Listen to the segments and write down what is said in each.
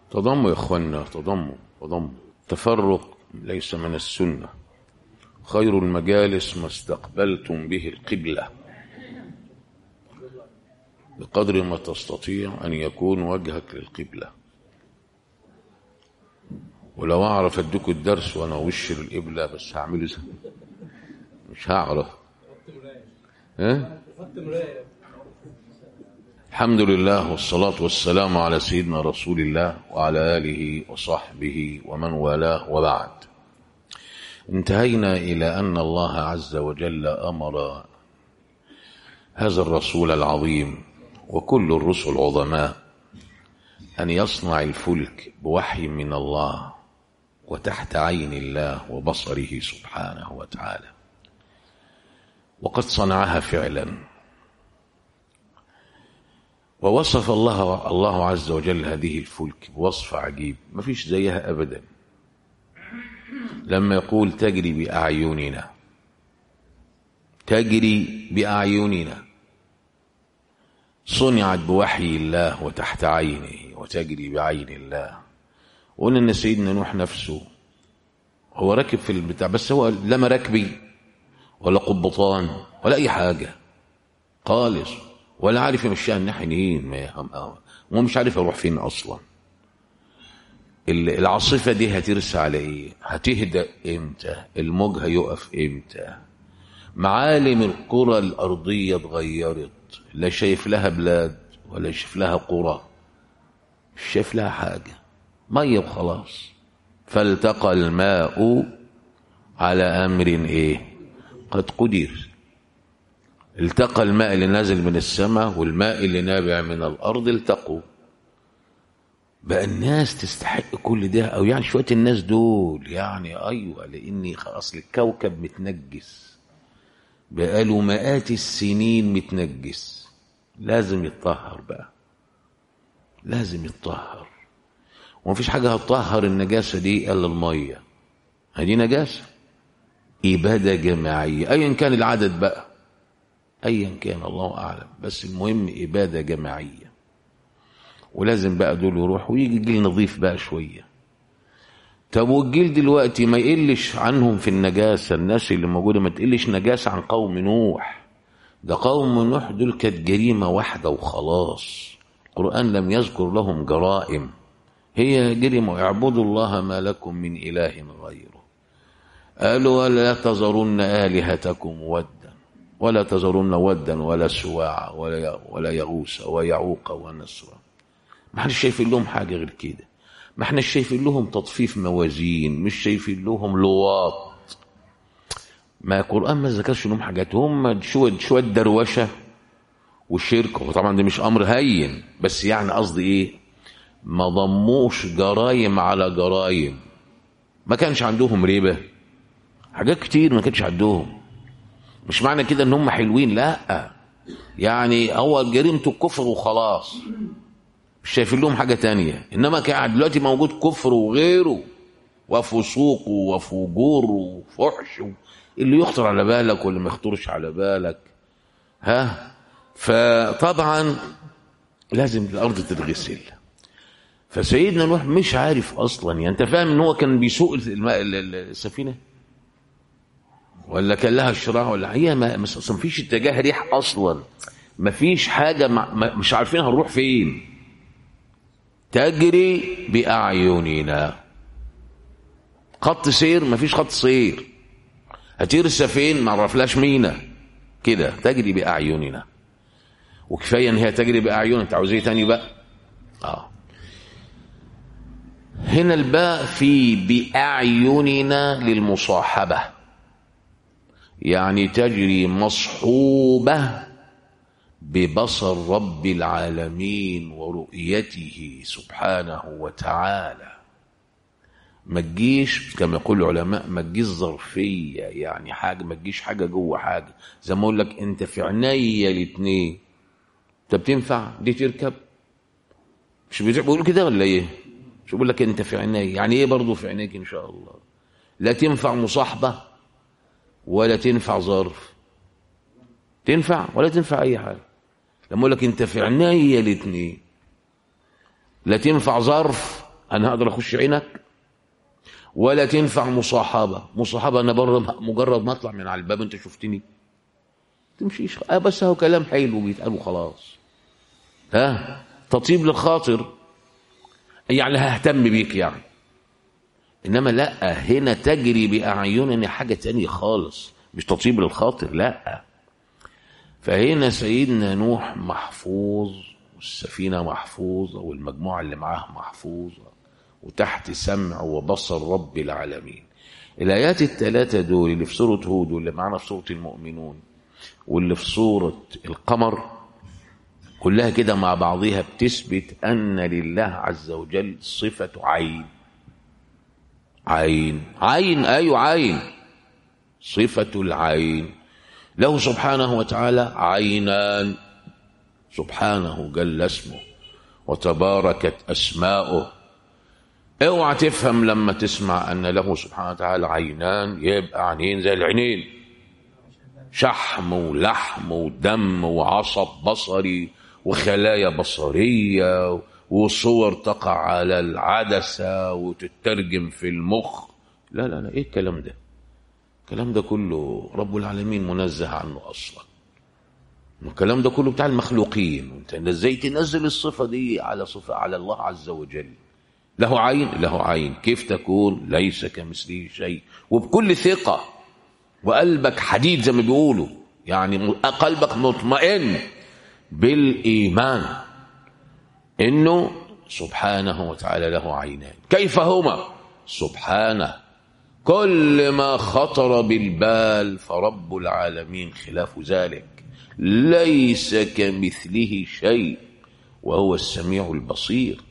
تضموا يا اخوانا تضموا تضموا تفرق ليس من السنة خير المجالس ما استقبلتم به القبلة بقدر ما تستطيع أن يكون وجهك للقبلة ولو أعرف أديكوا الدرس وأنا وش القبلة بس هعمله ازاي مش هعرف ها؟ الحمد لله والصلاة والسلام على سيدنا رسول الله وعلى آله وصحبه ومن والاه وبعد انتهينا إلى أن الله عز وجل أمر هذا الرسول العظيم وكل الرسل عظماء أن يصنع الفلك بوحي من الله وتحت عين الله وبصره سبحانه وتعالى وقد صنعها فعلا ووصف الله الله عز وجل هذه الفلك بوصف عجيب ما فيش زيها أبدا لما يقول تجري بأعيننا تجري بأعيننا صنعت بوحي الله وتحت عينه وتجري بعين الله وقلنا ان سيدنا نوح نفسه هو راكب في البتاع بس هو لا مراكبي ولا قبطان ولا اي حاجه خالص ولا عارف يمشيها الناحيه يمين ما هو مش عارف يروح فين اصلا العاصفه دي هترسى على ايه هتهدأ امتى الموج هيقف امتى معالم القرى الارضيه اتغيرت لا شايف لها بلاد ولا شايف لها قرى مش شايف لها حاجه ميه وخلاص فالتقى الماء على امر ايه قد قدر التقى الماء اللي نازل من السماء والماء اللي نابع من الارض التقوا بقى الناس تستحق كل ده او يعني شويه الناس دول يعني ايوه لاني اصل الكوكب متنجس بقاله مئات السنين متنجس لازم يتطهر بقى لازم يتطهر ومفيش حاجة هتطهر النجاسة دي إلا المية هذه نجاسة إبادة جماعية أيا كان العدد بقى أيا كان الله أعلم بس المهم إبادة جماعية ولازم بقى دول يروحوا ويجي جيل نظيف بقى شوية طب والجيل دلوقتي ما يقلش عنهم في النجاسة الناس اللي موجودة ما تقلش نجاسة عن قوم نوح ده قوم نوح دول كانت جريمة واحدة وخلاص القرآن لم يذكر لهم جرائم هي جريمة اعبدوا الله ما لكم من إله غيره قالوا ولا تذرن آلهتكم ودا ولا تذرن ودا ولا سواعا ولا ولا يغوس ويعوق ونسرا ما احنا شايفين لهم حاجة غير كده ما احنا شايفين لهم تطفيف موازين مش شايفين لهم لواط ما القرآن ما ذكرش لهم حاجات هم شوية شوية دروشة والشرك وطبعا ده مش أمر هين بس يعني قصدي إيه ما ضموش جرايم على جرايم ما كانش عندهم ربا حاجات كتير ما كانش عندهم مش معنى كده ان هم حلوين لا يعني هو جريمته الكفر وخلاص مش شايفين لهم حاجه تانية انما كان دلوقتي موجود كفر وغيره وفسوق وفجور وفحش اللي يخطر على بالك واللي ما يخطرش على بالك ها فطبعا لازم الارض تتغسل فسيدنا نوح مش عارف اصلا يعني انت فاهم ان هو كان بيسوق السفينه ولا كان لها الشراع ولا هي ما ما فيش اتجاه ريح اصلا ما فيش حاجه ما مش عارفين هنروح فين تجري باعيننا خط سير ما فيش خط سير هترسى فين ما عرفلاش مينا كده تجري باعيننا وكفايه ان هي تجري باعيننا انت عاوز ايه تاني بقى اه هنا الباء في بأعيننا للمصاحبة يعني تجري مصحوبة ببصر رب العالمين ورؤيته سبحانه وتعالى ما تجيش كما يقول العلماء ما تجيش ظرفية يعني حاجة ما تجيش حاجة جوه حاجة زي ما أقول لك أنت في عينيا الاتنين طب تنفع دي تركب مش بيقولوا كده ولا إيه؟ مش بقول لك انت في عينيك يعني ايه برضه في عينيك ان شاء الله لا تنفع مصاحبه ولا تنفع ظرف تنفع ولا تنفع اي حاجه لما اقول لك انت في عينيا الاثنين لا تنفع ظرف انا هقدر اخش عينك ولا تنفع مصاحبه مصاحبه انا بره مجرد ما اطلع من على الباب انت شفتني تمشيش آه بس هو كلام حلو بيتقال وخلاص ها تطيب للخاطر يعني ههتم بيك يعني انما لا هنا تجري باعيننا حاجه تانية خالص مش تطيب للخاطر لا فهنا سيدنا نوح محفوظ والسفينه محفوظه والمجموعه اللي معاه محفوظه وتحت سمع وبصر رب العالمين الايات الثلاثه دول اللي في سوره هود واللي معانا في سوره المؤمنون واللي في سوره القمر كلها كده مع بعضها بتثبت ان لله عز وجل صفه عين عين عين ايوه عين صفه العين له سبحانه وتعالى عينان سبحانه جل اسمه وتباركت اسماؤه اوعى تفهم لما تسمع ان له سبحانه وتعالى عينان يبقى عينين زي العينين شحم ولحم ودم وعصب بصري وخلايا بصريه وصور تقع على العدسه وتترجم في المخ لا لا لا ايه الكلام ده الكلام ده كله رب العالمين منزه عنه اصلا الكلام ده كله بتاع المخلوقين انت ازاي تنزل الصفه دي على صفه على الله عز وجل له عين له عين كيف تكون ليس كمثله شيء وبكل ثقه وقلبك حديد زي ما بيقولوا يعني قلبك مطمئن بالايمان انه سبحانه وتعالى له عينان كيف هما سبحانه كل ما خطر بالبال فرب العالمين خلاف ذلك ليس كمثله شيء وهو السميع البصير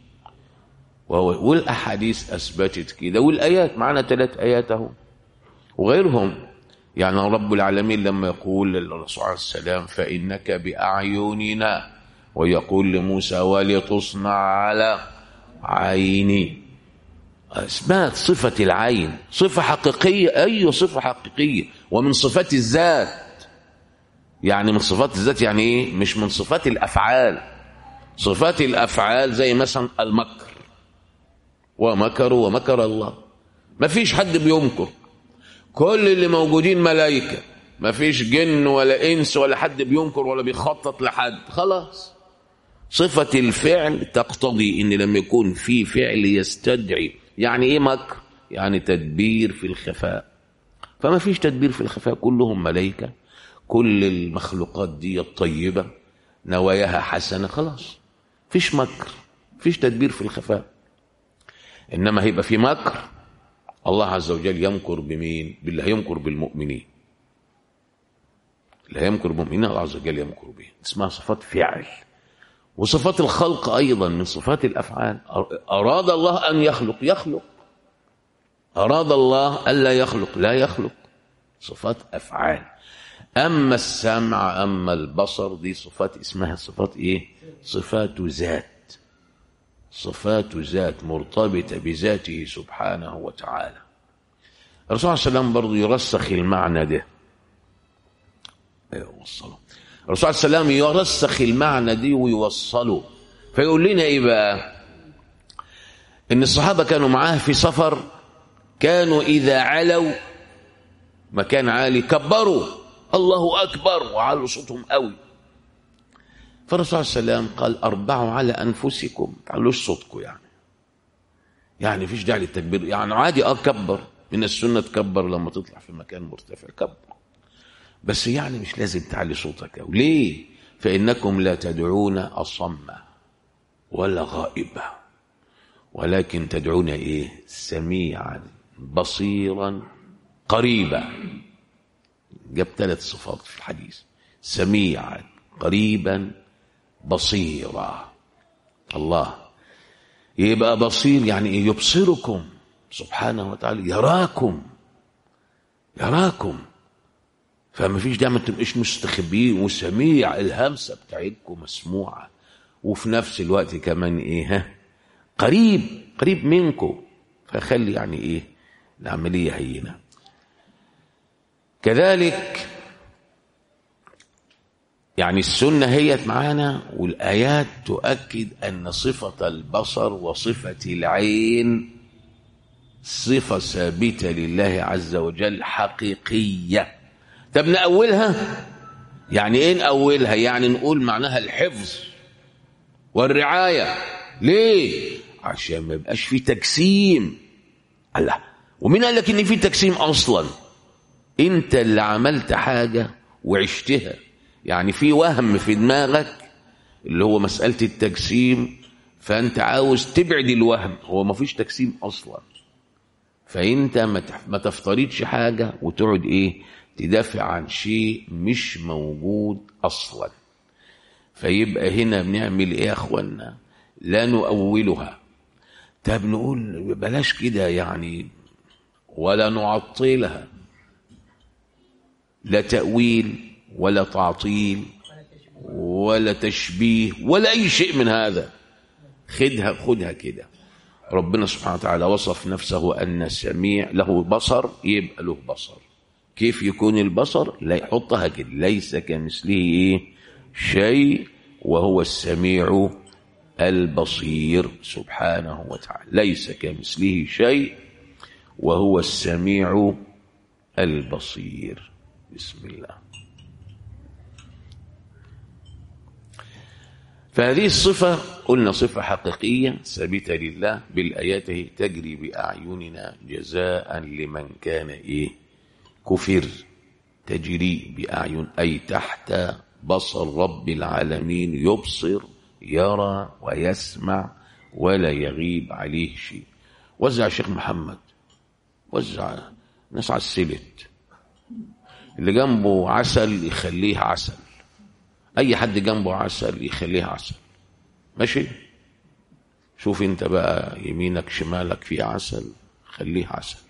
وهو والاحاديث اثبتت كده والايات معنا ثلاث ايات اهو وغيرهم يعني رب العالمين لما يقول للرسول عليه السلام فانك باعيننا ويقول لموسى ولتصنع على عيني اثبات صفه العين صفه حقيقيه اي صفه حقيقيه ومن صفات الذات يعني من صفات الذات يعني ايه مش من صفات الافعال صفات الافعال زي مثلا المكر ومكروا ومكر الله ما فيش حد بيمكر كل اللي موجودين ملائكة ما فيش جن ولا إنس ولا حد بيمكر ولا بيخطط لحد خلاص صفة الفعل تقتضي إن لما يكون في فعل يستدعي يعني إيه مكر يعني تدبير في الخفاء فما فيش تدبير في الخفاء كلهم ملائكة كل المخلوقات دي الطيبة نواياها حسنة خلاص فيش مكر فيش تدبير في الخفاء انما هيبقى في مكر الله عز وجل يمكر بمين بالله يمكر بالمؤمنين اللي يمكر بالمؤمنين الله عز وجل يمكر به اسمها صفات فعل وصفات الخلق ايضا من صفات الافعال اراد الله ان يخلق يخلق اراد الله الا يخلق لا يخلق صفات افعال اما السمع اما البصر دي صفات اسمها صفات ايه صفات ذات صفات ذات مرتبطة بذاته سبحانه وتعالى الرسول صلى الله عليه وسلم برضه يرسخ المعنى ده يوصله الرسول صلى الله عليه وسلم يرسخ المعنى دي ويوصله فيقول لنا ايه بقى ان الصحابة كانوا معاه في سفر كانوا اذا علوا مكان عالي كبروا الله اكبر وعلوا صوتهم قوي فالرسول صلى الله عليه وسلم قال اربعوا على انفسكم تعلوش صوتكم يعني يعني فيش داعي للتكبير يعني عادي اه كبر من السنه تكبر لما تطلع في مكان مرتفع كبر بس يعني مش لازم تعلي صوتك أو ليه فانكم لا تدعون اصم ولا غائبا ولكن تدعون ايه سميعا بصيرا قريبا جاب ثلاث صفات في الحديث سميعا قريبا بصيرا الله يبقى بصير يعني ايه يبصركم سبحانه وتعالى يراكم يراكم فما فيش داعي ما تبقاش مستخبيين وسميع الهمسه بتاعتكم مسموعه وفي نفس الوقت كمان ايه ها قريب قريب منكم فخلي يعني ايه العمليه هينه كذلك يعني السنة هي معانا والآيات تؤكد أن صفة البصر وصفة العين صفة ثابتة لله عز وجل حقيقية طب نأولها يعني ايه نأولها يعني نقول معناها الحفظ والرعاية ليه عشان ما يبقاش في تجسيم الله ومين قال لك ان في تجسيم اصلا انت اللي عملت حاجة وعشتها يعني في وهم في دماغك اللي هو مسألة التجسيم فانت عاوز تبعد الوهم هو ما فيش تجسيم اصلا فانت ما تفترضش حاجة وتقعد ايه تدافع عن شيء مش موجود اصلا فيبقى هنا بنعمل ايه يا اخوانا لا نؤولها طب نقول بلاش كده يعني ولا نعطلها لا تأويل ولا تعطيل ولا تشبيه ولا أي شيء من هذا خدها خدها كده ربنا سبحانه وتعالى وصف نفسه أن سميع له بصر يبقى له بصر كيف يكون البصر لا يحطها كده ليس كمثله إيه شيء وهو السميع البصير سبحانه وتعالى ليس كمثله شيء وهو السميع البصير بسم الله فهذه الصفة قلنا صفة حقيقية ثابتة لله بالآيات تجري بأعيننا جزاء لمن كان إيه كفر تجري بأعين أي تحت بصر رب العالمين يبصر يرى ويسمع ولا يغيب عليه شيء وزع الشيخ محمد وزع ناس على السلت اللي جنبه عسل يخليه عسل اي حد جنبه عسل يخليه عسل ماشي شوف انت بقى يمينك شمالك في عسل خليه عسل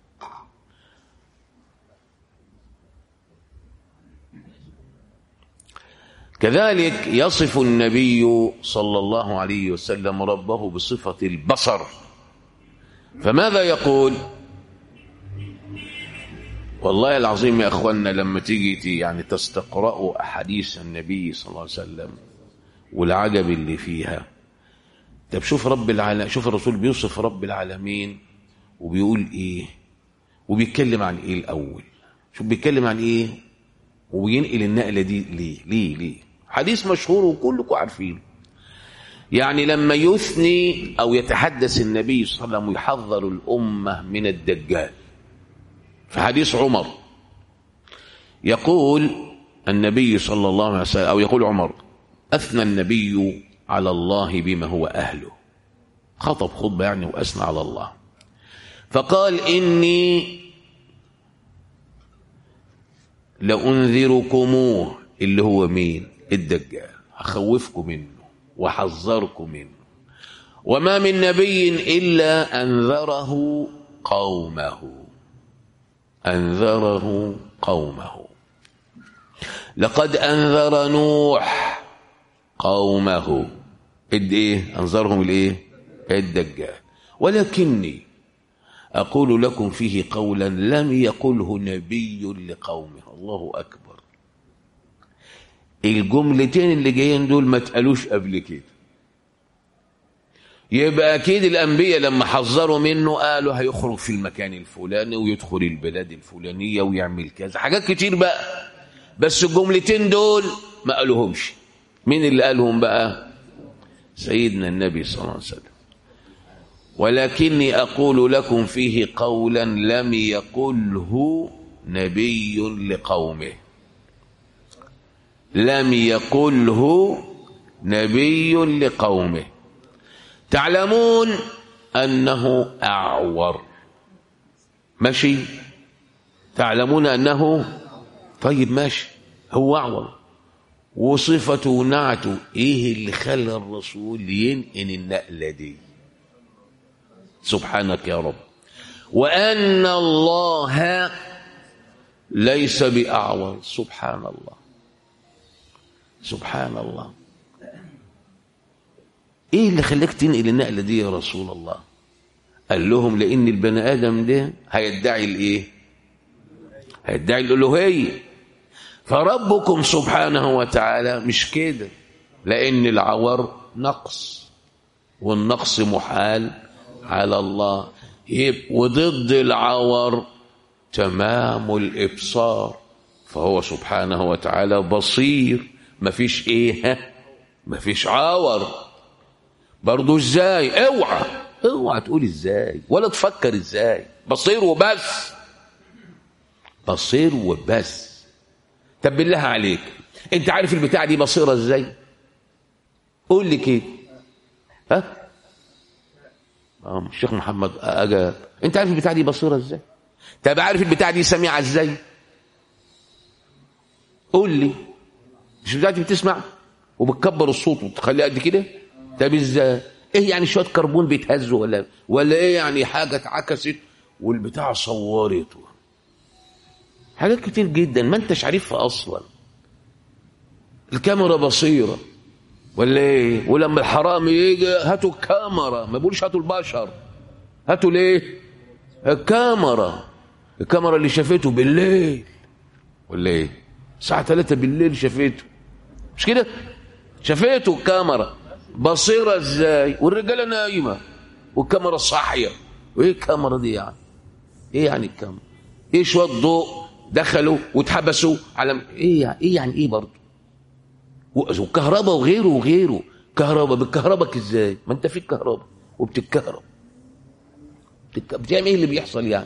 كذلك يصف النبي صلى الله عليه وسلم ربه بصفة البصر فماذا يقول والله العظيم يا أخوانا لما تيجي يعني تستقرأوا أحاديث النبي صلى الله عليه وسلم والعجب اللي فيها طب شوف رب العالمين شوف الرسول بيوصف رب العالمين وبيقول ايه وبيتكلم عن ايه الاول شوف بيتكلم عن ايه وينقل النقله دي ليه ليه ليه حديث مشهور وكلكم عارفينه يعني لما يثني او يتحدث النبي صلى الله عليه وسلم ويحذر الامه من الدجال في حديث عمر يقول النبي صلى الله عليه وسلم او يقول عمر اثنى النبي على الله بما هو اهله خطب خطبه يعني واثنى على الله فقال اني لانذركموه اللي هو مين الدجال هخوفكم منه وحذركم منه وما من نبي الا انذره قومه انذره قومه لقد انذر نوح قومه اد ايه انذرهم الايه الدجال ولكني اقول لكم فيه قولا لم يقله نبي لقومه الله اكبر الجملتين اللي جايين دول ما اتقالوش قبل كده يبقى اكيد الانبياء لما حذروا منه قالوا هيخرج في المكان الفلاني ويدخل البلاد الفلانيه ويعمل كذا حاجات كتير بقى بس الجملتين دول ما قالوهمش مين اللي قالهم بقى سيدنا النبي صلى الله عليه وسلم ولكني اقول لكم فيه قولا لم يقله نبي لقومه لم يقله نبي لقومه تعلمون انه اعور ماشي تعلمون انه طيب ماشي هو اعور وصفته ونعته ايه اللي خلى الرسول ينقل النقله دي سبحانك يا رب وان الله ليس باعور سبحان الله سبحان الله ايه اللي خلاك تنقل النقله دي يا رسول الله قال لهم لان البني ادم ده هيدعي الايه هيدعي الالوهيه فربكم سبحانه وتعالى مش كده لأن العور نقص والنقص محال على الله وضد العور تمام الإبصار فهو سبحانه وتعالى بصير مفيش ايه مفيش عور برضو ازاي اوعى اوعى تقول ازاي ولا تفكر ازاي بصير وبس بصير وبس طب بالله عليك انت عارف البتاع دي بصيرة ازاي قول لي كده ها اه الشيخ محمد اجا انت عارف البتاع دي بصيرة ازاي طب عارف البتاع دي سميعة ازاي قول لي مش بتاعتي بتسمع وبتكبر الصوت وتخليه قد كده طب ازاي ايه يعني شويه كربون بيتهزوا ولا ولا ايه يعني حاجه اتعكست والبتاع صورت حاجات كتير جدا ما انتش عارفها اصلا الكاميرا بصيره ولا ايه ولما الحرامي يجي هاتوا الكاميرا ما بيقولش هاتوا البشر هاتوا ليه الكاميرا الكاميرا اللي شافته بالليل ولا ايه الساعه 3 بالليل شافته مش كده شافته الكاميرا بصيرة ازاي والرجالة نايمة والكاميرا صاحية وايه الكاميرا دي يعني ايه يعني الكاميرا ايه شوية ضوء دخلوا واتحبسوا على ايه يعني ايه يعني ايه برضه وكهرباء وغيره وغيره كهرباء بالكهرباء ازاي ما انت فيك كهرباء وبتتكهرب بتعمل ايه اللي بيحصل يعني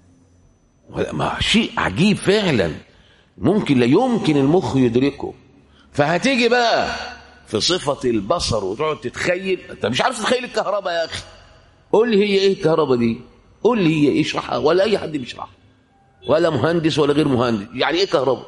ما شيء عجيب فعلا ممكن لا يمكن المخ يدركه فهتيجي بقى في صفة البصر وتقعد تتخيل انت مش عارف تتخيل الكهرباء يا اخي قول لي هي ايه الكهرباء دي قول لي هي ايه اشرحها ولا اي حد بيشرحها ولا مهندس ولا غير مهندس يعني ايه كهرباء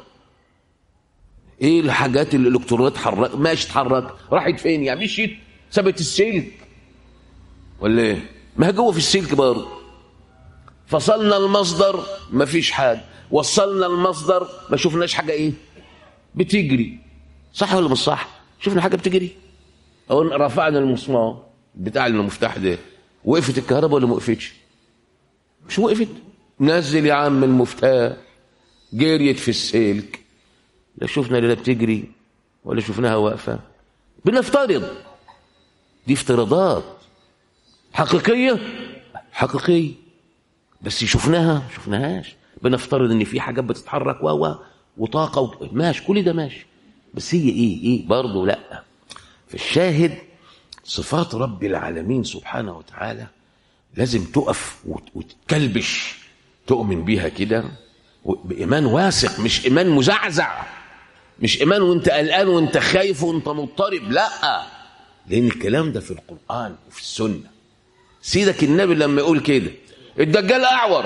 ايه الحاجات اللي الالكترونات اتحرك ماشي اتحرك راحت فين يعني مشيت سابت السلك ولا ايه ما هي جوه في السلك برضه فصلنا المصدر ما فيش حاجه وصلنا المصدر ما شفناش حاجه ايه بتجري صح ولا مش صح شفنا حاجه بتجري او رفعنا المسمار بتاع المفتاح ده وقفت الكهرباء ولا ما وقفتش مش وقفت نزل يا عم المفتاح جريت في السلك لا شفنا لا بتجري ولا شفناها واقفه بنفترض دي افتراضات حقيقيه حقيقيه بس شفناها شفناهاش بنفترض ان في حاجات بتتحرك و وطاقه و... ماشي كل ده ماشي بس هي ايه ايه برضه لا في الشاهد صفات رب العالمين سبحانه وتعالى لازم تقف وتكلبش تؤمن بيها كده بإيمان واثق مش إيمان مزعزع مش إيمان وانت قلقان وانت خايف وانت مضطرب لا لأن الكلام ده في القرآن وفي السنة سيدك النبي لما يقول كده الدجال أعور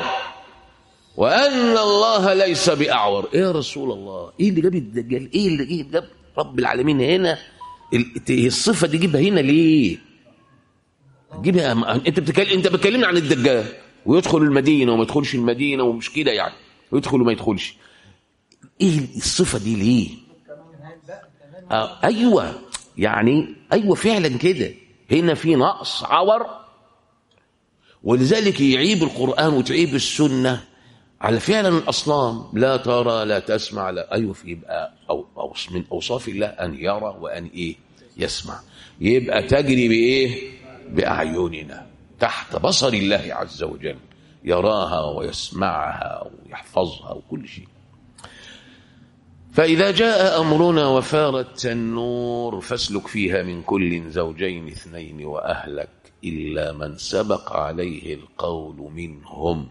وأن الله ليس بأعور إيه يا رسول الله إيه اللي جاب الدجال إيه اللي إيه جاب رب العالمين هنا الصفة دي جيبها هنا ليه جيبها أنت بتكلم أنت بتكلمني عن الدجال ويدخل المدينة وما يدخلش المدينة ومش كده يعني ويدخل وما يدخلش إيه الصفة دي ليه آه أيوة يعني أيوة فعلا كده هنا في نقص عور ولذلك يعيب القرآن وتعيب السنة على فعلا الأصنام لا ترى لا تسمع لا أيوة يبقى أو أو من أوصاف الله أن يرى وأن إيه يسمع يبقى تجري بإيه بأعيننا تحت بصر الله عز وجل يراها ويسمعها ويحفظها وكل شيء فإذا جاء أمرنا وفارت النور فاسلك فيها من كل زوجين اثنين وأهلك إلا من سبق عليه القول منهم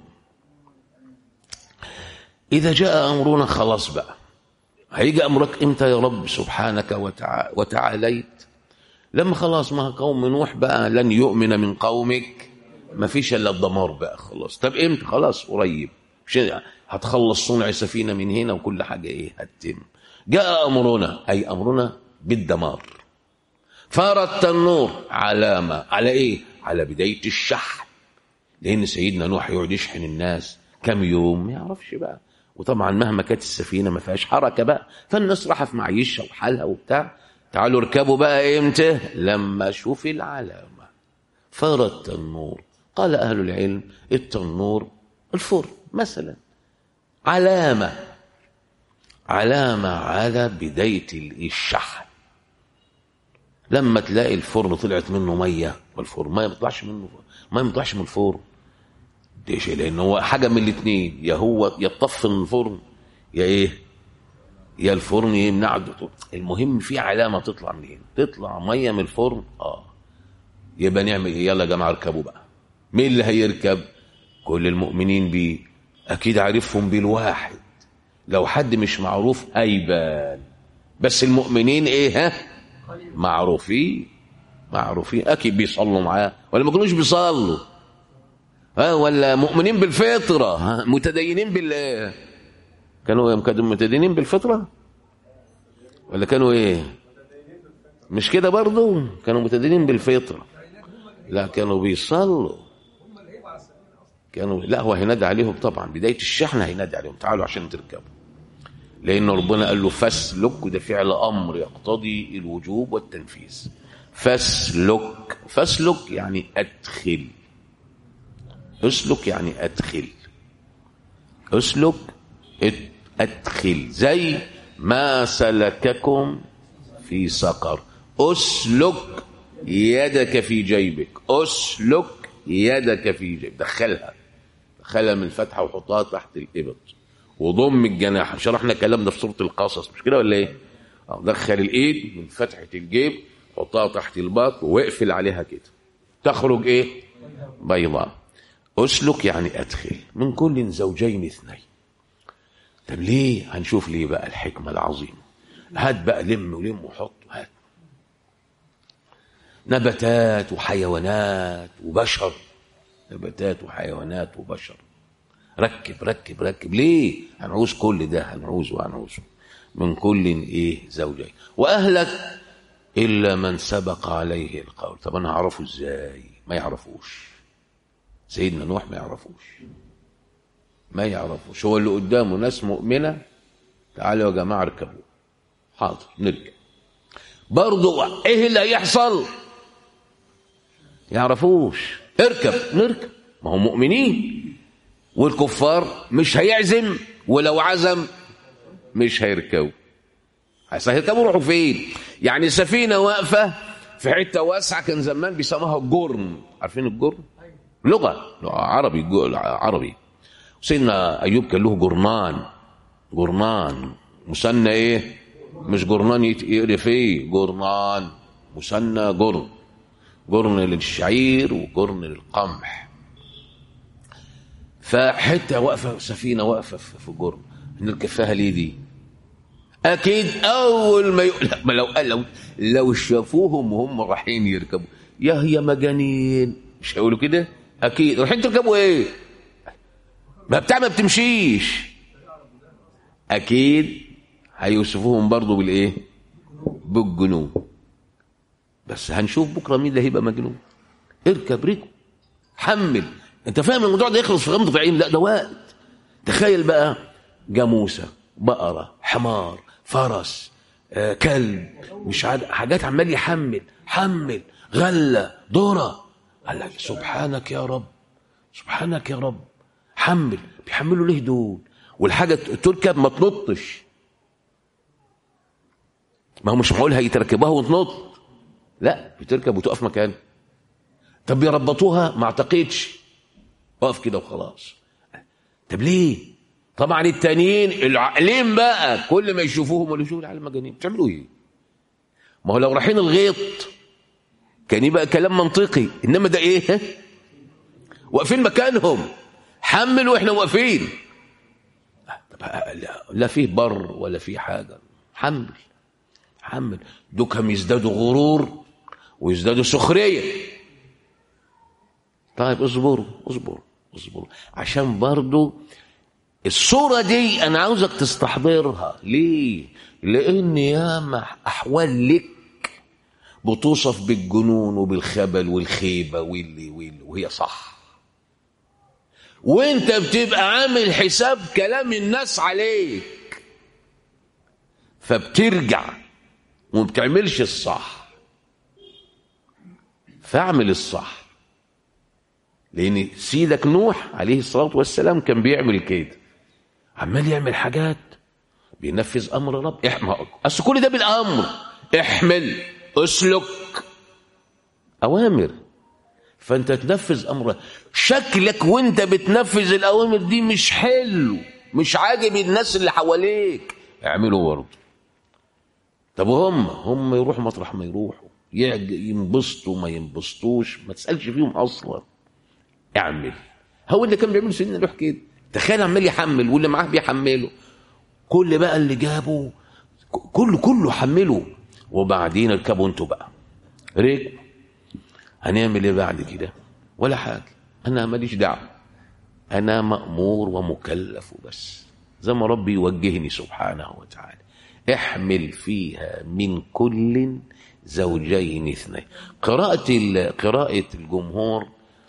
إذا جاء أمرنا خلاص بقى هيجي أمرك إمتى يا رب سبحانك وتع... وتعاليت لما خلاص ما قوم نوح بقى لن يؤمن من قومك ما فيش إلا الدمار بقى خلاص طب إمتى خلاص قريب مش هتخلص صنع سفينة من هنا وكل حاجة إيه هتتم جاء أمرنا أي أمرنا بالدمار فار التنور علامة على إيه على بداية الشحن لأن سيدنا نوح يقعد يشحن الناس كم يوم ما يعرفش بقى وطبعا مهما كانت السفينة ما فيهاش حركة بقى فالناس راحة في معيشها وحالها وبتاع تعالوا اركبوا بقى امتى لما شوف العلامة فار التنور قال أهل العلم التنور الفرن مثلا علامة علامة على بداية الشحن لما تلاقي الفرن طلعت منه مية والفرن ما يطلعش منه ما يطلعش من الفرن ده شيء لان هو حاجة من الاثنين يا هو يطفي من الفرن يا ايه يا الفرن يمنع المهم في علامة تطلع منين تطلع مية من الفرن اه يبقى نعمل ايه يلا يا جماعة اركبوا بقى مين اللي هيركب كل المؤمنين بيه اكيد عارفهم بالواحد لو حد مش معروف هيبان بس المؤمنين ايه ها معروفين معروفين اكيد بيصلوا معاه ولا ما كانوش بيصلوا ها ولا مؤمنين بالفطره ها متدينين بال كانوا كانوا متدينين بالفطره ولا كانوا ايه مش كده برضو كانوا متدينين بالفطره لا كانوا بيصلوا كانوا لا هو هينادي عليهم طبعا بدايه الشحن هينادي عليهم تعالوا عشان تركبوا لان ربنا قال له فاسلك وده فعل امر يقتضي الوجوب والتنفيذ فاسلك فاسلك يعني ادخل اسلك يعني ادخل اسلك ادخل زي ما سلككم في سقر اسلك يدك في جيبك اسلك يدك في جيبك دخلها دخلها من الفتحه وحطها تحت الابط وضم الجناح شرحنا الكلام ده في سوره القصص مش كده ولا ايه دخل الايد من فتحه الجيب حطها تحت الباط واقفل عليها كده تخرج ايه بيضاء اسلك يعني ادخل من كل زوجين اثنين طب ليه هنشوف ليه بقى الحكمه العظيمه هات بقى لم ولم وحط هات نباتات وحيوانات وبشر نباتات وحيوانات وبشر ركب ركب ركب ليه هنعوز كل ده هنعوزه وهنعوزه من كل ايه زوجين واهلك الا من سبق عليه القول طب انا هعرفه ازاي ما يعرفوش سيدنا نوح ما يعرفوش ما يعرفوش هو اللي قدامه ناس مؤمنه تعالوا يا جماعه اركبوا حاضر نركب برضه ايه اللي هيحصل يعرفوش اركب نركب ما هم مؤمنين والكفار مش هيعزم ولو عزم مش هيركبوا هيركبوا يروحوا فين يعني السفينه واقفه في حته واسعه كان زمان بيسموها الجرن عارفين الجرن لغه عربي عربي سيدنا ايوب كان له جرنان جرنان مثنى ايه مش جرنان يقري فيه جرنان مثنى جرن جرن للشعير وجرن للقمح فحته واقفه سفينه واقفه في جرن نركب فيها ليه دي اكيد اول ما, ي... ما لو لو لو شافوهم وهم رايحين يركبوا يا هي مجانين مش هيقولوا كده اكيد رايحين تركبوا ايه ما بتاع ما بتمشيش اكيد هيوصفوهم برضه بالايه بالجنون بس هنشوف بكره مين اللي هيبقى مجنون اركب ركب حمل انت فاهم الموضوع ده يخلص في غمضه عين لا ده وقت تخيل بقى جاموسه بقره حمار فرس آه كلب مش عاد حاجات عمال يحمل حمل غله ذره قال لك سبحانك يا رب سبحانك يا رب حمل بيحملوا ليه دول والحاجه تركب ما تنطش ما هو مش معقول هيتركبوها وتنط لا بتركب وتقف مكان طب بيربطوها ما اعتقدش اقف كده وخلاص طب ليه طبعا التانيين العقلين بقى كل ما يشوفوهم ولا يشوفوا العالم مجانين بتعملوا ايه ما هو لو رايحين الغيط كان يبقى كلام منطقي انما ده ايه واقفين مكانهم حمل واحنا واقفين لا, لا فيه بر ولا فيه حاجه حمل حمل دوكهم يزدادوا غرور ويزدادوا سخريه طيب اصبروا اصبروا اصبروا عشان برضو الصورة دي أنا عاوزك تستحضرها ليه؟ لأن ياما أحوال لك بتوصف بالجنون وبالخبل والخيبة واللي واللي وهي صح وانت بتبقى عامل حساب كلام الناس عليك فبترجع وما بتعملش الصح فاعمل الصح لان سيدك نوح عليه الصلاه والسلام كان بيعمل كده عمال يعمل حاجات بينفذ امر رب احمل اصل كل ده بالامر احمل اسلك اوامر فانت تنفذ امر شكلك وانت بتنفذ الاوامر دي مش حلو مش عاجب الناس اللي حواليك اعملوا برضه طب وهم هم يروحوا مطرح ما يروحوا يعج- ينبسطوا ما ينبسطوش ما تسالش فيهم اصلا اعمل هو اللي كان بيعمل سيدنا نوح كده تخيل عمال يحمل واللي معاه بيحمله كل بقى اللي جابه ك- كله كله حمله وبعدين اركبوا انتوا بقى ركب هنعمل ايه بعد كده ولا حاجه انا ماليش دعوه انا مامور ومكلف وبس زي ما ربي يوجهني سبحانه وتعالى احمل فيها من كل زوجين اثنين قراءة ال- قراءة الجمهور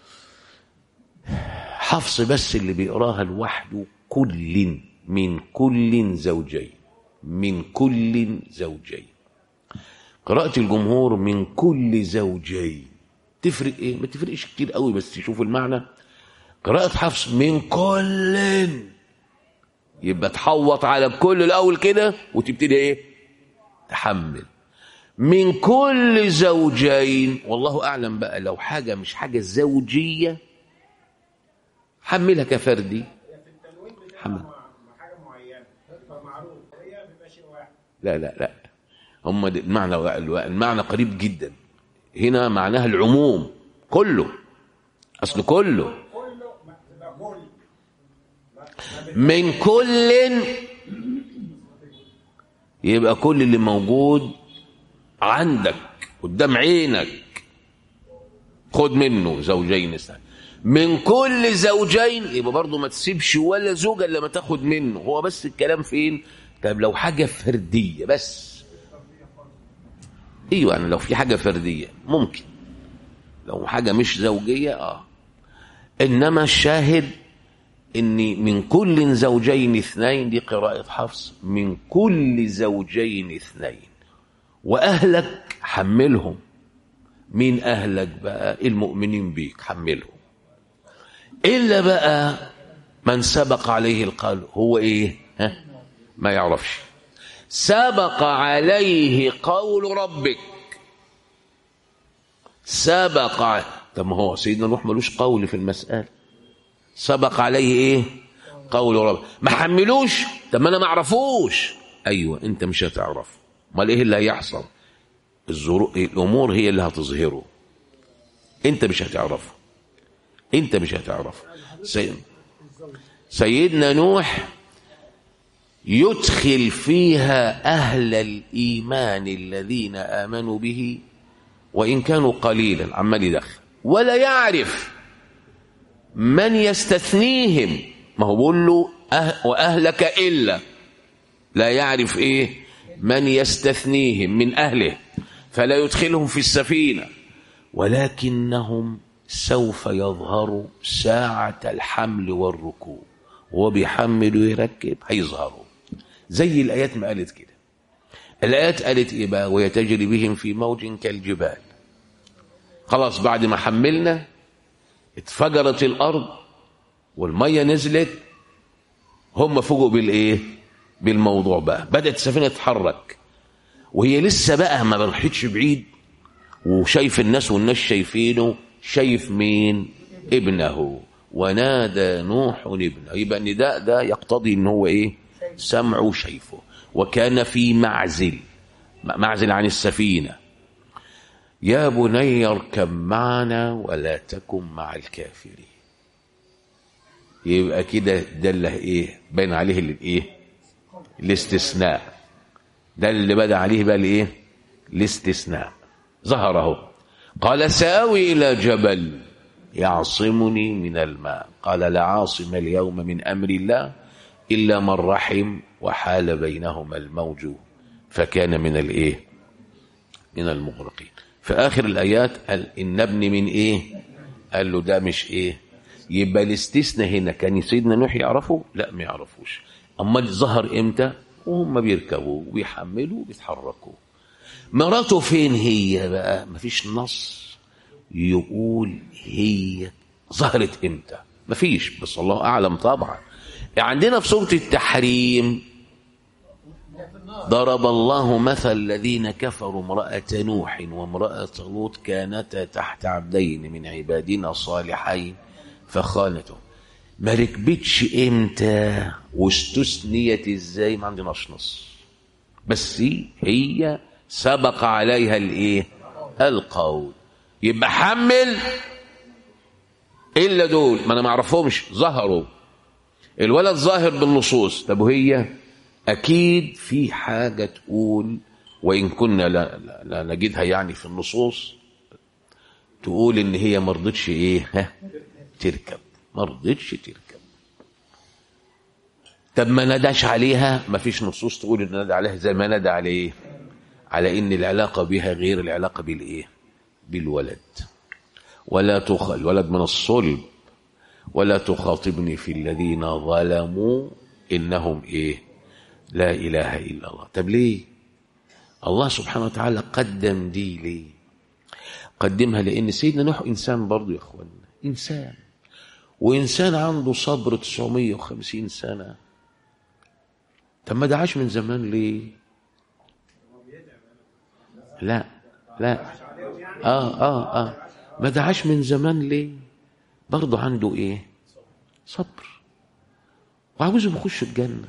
حفص بس اللي بيقراها لوحده كل من كل زوجين من كل زوجين قراءة الجمهور من كل زوجين تفرق ايه ما تفرقش كتير قوي بس تشوف المعنى قراءة حفص من كل يبقى تحوط على كل الاول كده وتبتدي ايه تحمل من كل زوجين والله اعلم بقى لو حاجه مش حاجه زوجيه حملها كفردي حمل حاجه معينه فمعروف هي بيبقى شيء واحد لا لا لا هم دي- المعنى المعنى قريب جدا هنا معناها العموم كله اصل كله كله ما- تبقى كل من كل يبقى كل اللي موجود عندك قدام عينك خد منه زوجين اثنين من كل زوجين يبقى برضه ما تسيبش ولا زوجة الا ما تاخد منه هو بس الكلام فين طب لو حاجة فردية بس ايوه يعني لو في حاجة فردية ممكن لو حاجة مش زوجية اه انما الشاهد ان من كل زوجين اثنين دي قراءة حفص من كل زوجين اثنين واهلك حملهم مين اهلك بقى المؤمنين بيك حملهم الا بقى من سبق عليه القلب هو ايه ها ما يعرفش سبق عليه قول ربك سبق ع- طب ما هو سيدنا نوح ملوش قول في المسألة سبق عليه ايه قول رب ما حملوش طب ما انا ما اعرفوش ايوه انت مش هتعرف امال ايه اللي هيحصل الظروف الامور هي اللي هتظهره انت مش هتعرفه انت مش هتعرفه سي... سيدنا نوح يدخل فيها اهل الايمان الذين امنوا به وان كانوا قليلا عمال يدخل ولا يعرف من يستثنيهم ما هو بيقول له أه واهلك الا لا يعرف ايه من يستثنيهم من اهله فلا يدخلهم في السفينه ولكنهم سوف يظهروا ساعة الحمل والركوب وهو بيحمل ويركب هيظهروا زي الآيات ما قالت كده الآيات قالت إيه بقى وهي تجري بهم في موج كالجبال خلاص بعد ما حملنا اتفجرت الأرض والمية نزلت هم فوجئوا بالإيه بالموضوع بقى بدأت السفينة تتحرك وهي لسه بقى ما راحتش بعيد وشايف الناس والناس شايفينه شايف مين ابنه ونادى نوح ابنه يبقى النداء ده يقتضي ان هو ايه سمعه وشايفه وكان في معزل معزل عن السفينة يا بني اركب معنا ولا تكن مع الكافرين يبقى كده ده اللي ايه باين عليه الايه الاستثناء ده اللي بدا عليه بقى الايه الاستثناء ظهر اهو قال ساوي الى جبل يعصمني من الماء قال لا عاصم اليوم من امر الله الا من رحم وحال بينهما الموج فكان من الايه من المغرقين في اخر الايات قال ان ابني من ايه قال له ده مش ايه يبقى الاستثناء هنا كان سيدنا نوح يعرفه لا ما يعرفوش اما ظهر امتى وهم بيركبوا وبيحملوا وبيتحركوا مراته فين هي بقى مفيش نص يقول هي ظهرت امتى مفيش بس الله اعلم طبعا عندنا في سوره التحريم ضرب الله مثل الذين كفروا امرأة نوح وامرأة لوط كانتا تحت عبدين من عبادنا صالحين فخانته ما ركبتش امتى واستثنيت ازاي ما عندناش نص بس هي سبق عليها الايه القول يبقى حمل الا دول ما انا ما اعرفهمش ظهروا الولد ظاهر بالنصوص طب وهي اكيد في حاجه تقول وان كنا لا, لا, لا نجدها يعني في النصوص تقول ان هي ما رضتش ايه ها تركب ما رضتش تركب طب ما نداش عليها ما فيش نصوص تقول ان ندى عليها زي ما ندى عليه على ان العلاقه بها غير العلاقه بالايه بالولد ولا تخ الولد من الصلب ولا تخاطبني في الذين ظلموا انهم ايه لا اله الا الله طب ليه الله سبحانه وتعالى قدم دي ليه قدمها لان سيدنا نوح انسان برضه يا اخوانا انسان وانسان عنده صبر 950 سنه طب ما دعاش من زمان ليه لا لا اه اه اه ما دعاش من زمان ليه برضه عنده ايه صبر وعاوزهم يخشوا الجنه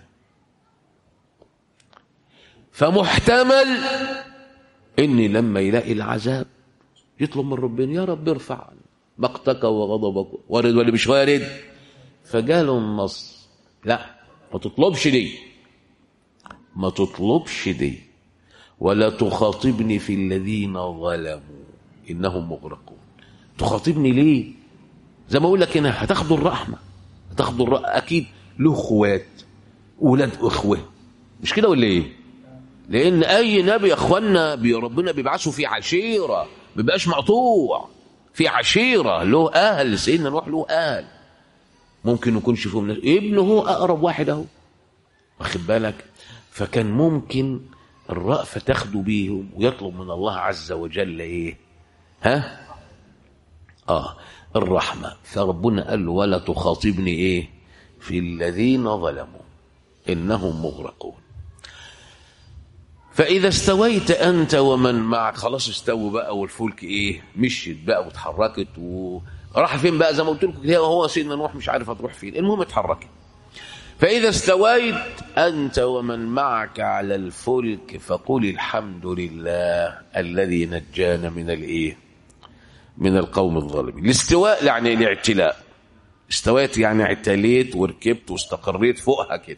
فمحتمل اني لما يلاقي العذاب يطلب من ربنا يا رب ارفع مقتك وغضبك وارد ولا مش وارد فجاله النص لا ما تطلبش دي ما تطلبش دي ولا تخاطبني في الذين ظلموا انهم مغرقون تخاطبني ليه زي ما اقول لك هنا هتاخدوا الرحمه هتاخدوا الرحمة. اكيد له اخوات ولاد اخوه مش كده ولا ايه لان اي نبي يا اخوانا بي ربنا بيبعثه في عشيره ما بيبقاش مقطوع في عشيره له اهل سيدنا نوح له اهل ممكن يكونش فيهم ناس ابنه هو اقرب واحد اهو واخد بالك فكان ممكن الرأفة تاخده بيهم ويطلب من الله عز وجل ايه ها اه الرحمة فربنا قال له ولا تخاطبني ايه في الذين ظلموا انهم مغرقون فإذا استويت أنت ومن معك خلاص استووا بقى والفلك إيه مشيت بقى واتحركت وراح فين بقى زي ما قلت لكم كده هو سيدنا نوح مش عارف هتروح فين المهم اتحركت فإذا استويت أنت ومن معك على الفلك فقل الحمد لله الذي نجانا من الإيه من القوم الظالمين الاستواء يعني الاعتلاء استويت يعني اعتليت وركبت واستقريت فوقها كده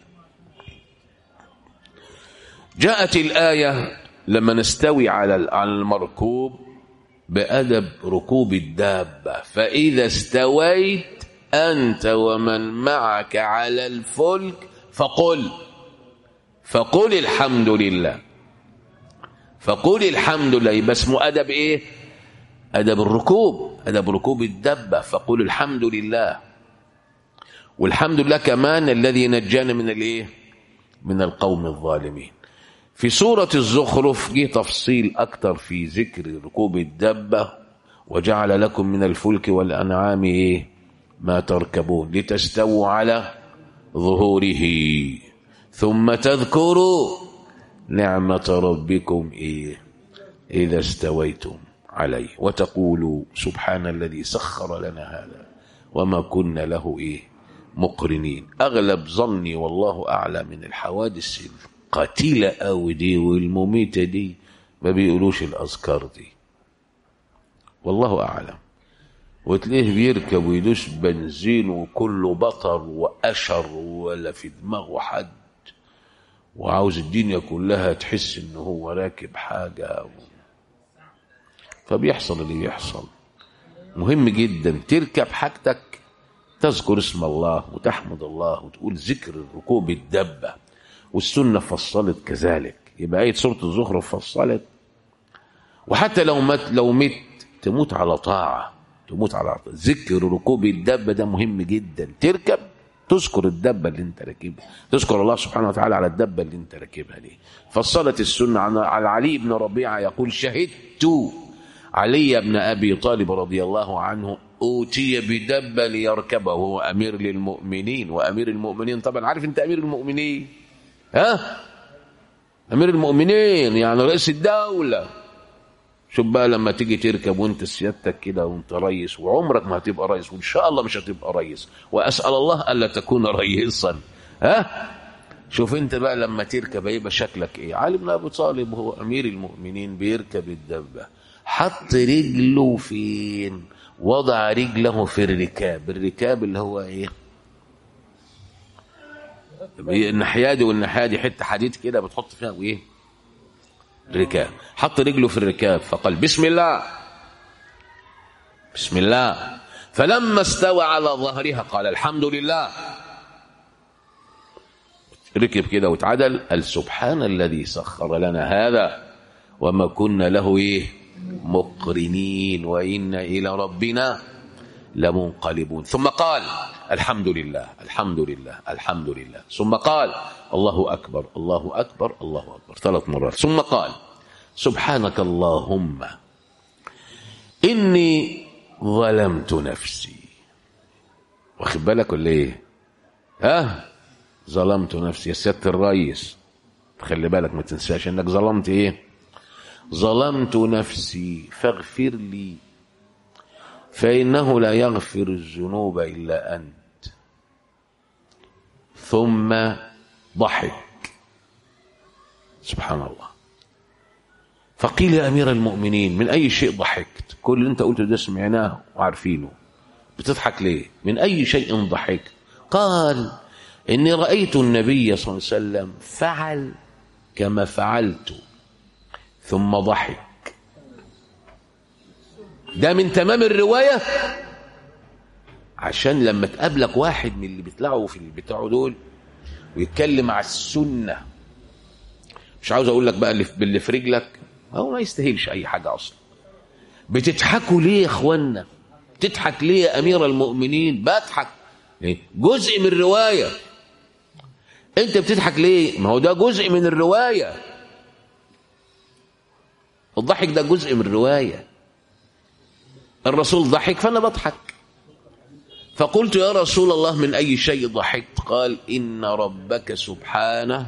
جاءت الآية لما نستوي على على المركوب بأدب ركوب الدابة فإذا استويت أنت ومن معك على الفلك فقل فقل الحمد لله فقل الحمد لله يبقى اسمه أدب إيه أدب الركوب أدب ركوب الدبة فقل الحمد لله والحمد لله كمان الذي نجانا من الإيه من القوم الظالمين في سورة الزخرف جه تفصيل أكتر في ذكر ركوب الدبة وجعل لكم من الفلك والأنعام إيه ما تركبون لتستووا على ظهوره ثم تذكروا نعمة ربكم إيه إذا استويتم عليه وتقولوا سبحان الذي سخر لنا هذا وما كنا له إيه مقرنين أغلب ظني والله أعلى من الحوادث القتيلة أو دي والمميتة دي ما بيقولوش الأذكار دي والله أعلم وتلاقيه بيركب ويدوس بنزين وكله بطر وأشر ولا في دماغه حد وعاوز الدنيا كلها تحس ان هو راكب حاجة فبيحصل اللي بيحصل مهم جدا تركب حاجتك تذكر اسم الله وتحمد الله وتقول ذكر ركوب الدبة والسنة فصلت كذلك يبقى آية سورة الزخرف فصلت وحتى لو مت لو مت تموت على طاعة تموت على طاعة ذكر ركوب الدبة ده مهم جدا تركب تذكر الدبة اللي انت راكبها تذكر الله سبحانه وتعالى على الدبة اللي انت راكبها دي فصلت السنة على علي بن ربيعة يقول شهدت علي بن أبي طالب رضي الله عنه أوتي بدبة ليركبه وهو أمير للمؤمنين وأمير المؤمنين طبعا عارف أنت أمير المؤمنين ها امير المؤمنين يعني رئيس الدوله شوف بقى لما تيجي تركب وانت سيادتك كده وانت ريس وعمرك ما هتبقى ريس وان شاء الله مش هتبقى ريس واسال الله الا تكون ريسا ها شوف انت بقى لما تركب هيبقى شكلك ايه علي بن ابي طالب هو امير المؤمنين بيركب الدبه حط رجله فين وضع رجله في الركاب الركاب اللي هو ايه الناحيه دي والناحيه دي حته حديد كده بتحط فيها وايه ركاب حط رجله في الركاب فقال بسم الله بسم الله فلما استوى على ظهرها قال الحمد لله ركب كده واتعدل قال سبحان الذي سخر لنا هذا وما كنا له ايه مقرنين وإنا إلى ربنا لمنقلبون ثم قال الحمد لله الحمد لله الحمد لله ثم قال الله أكبر الله أكبر الله أكبر ثلاث مرات ثم قال سبحانك اللهم إني ظلمت نفسي واخد بالك ولا ايه ها ظلمت نفسي يا سياده الريس خلي بالك ما تنساش انك ظلمت ايه ظلمت نفسي فاغفر لي فإنه لا يغفر الذنوب إلا أنت ثم ضحك سبحان الله فقيل يا أمير المؤمنين من أي شيء ضحكت كل اللي أنت قلته ده سمعناه وعارفينه بتضحك ليه من أي شيء ضحكت قال إني رأيت النبي صلى الله عليه وسلم فعل كما فعلت ثم ضحك ده من تمام الرواية عشان لما تقابلك واحد من اللي بيطلعوا في بتاعه دول ويتكلم على السنة مش عاوز اقول لك بقى اللي في- باللي في رجلك هو ما يستاهلش اي حاجة اصلا بتضحكوا ليه يا اخوانا تضحك ليه يا امير المؤمنين بضحك إيه؟ جزء من الرواية انت بتضحك ليه ما هو ده جزء من الروايه الضحك ده جزء من الرواية الرسول ضحك فأنا بضحك فقلت يا رسول الله من أي شيء ضحكت قال إن ربك سبحانه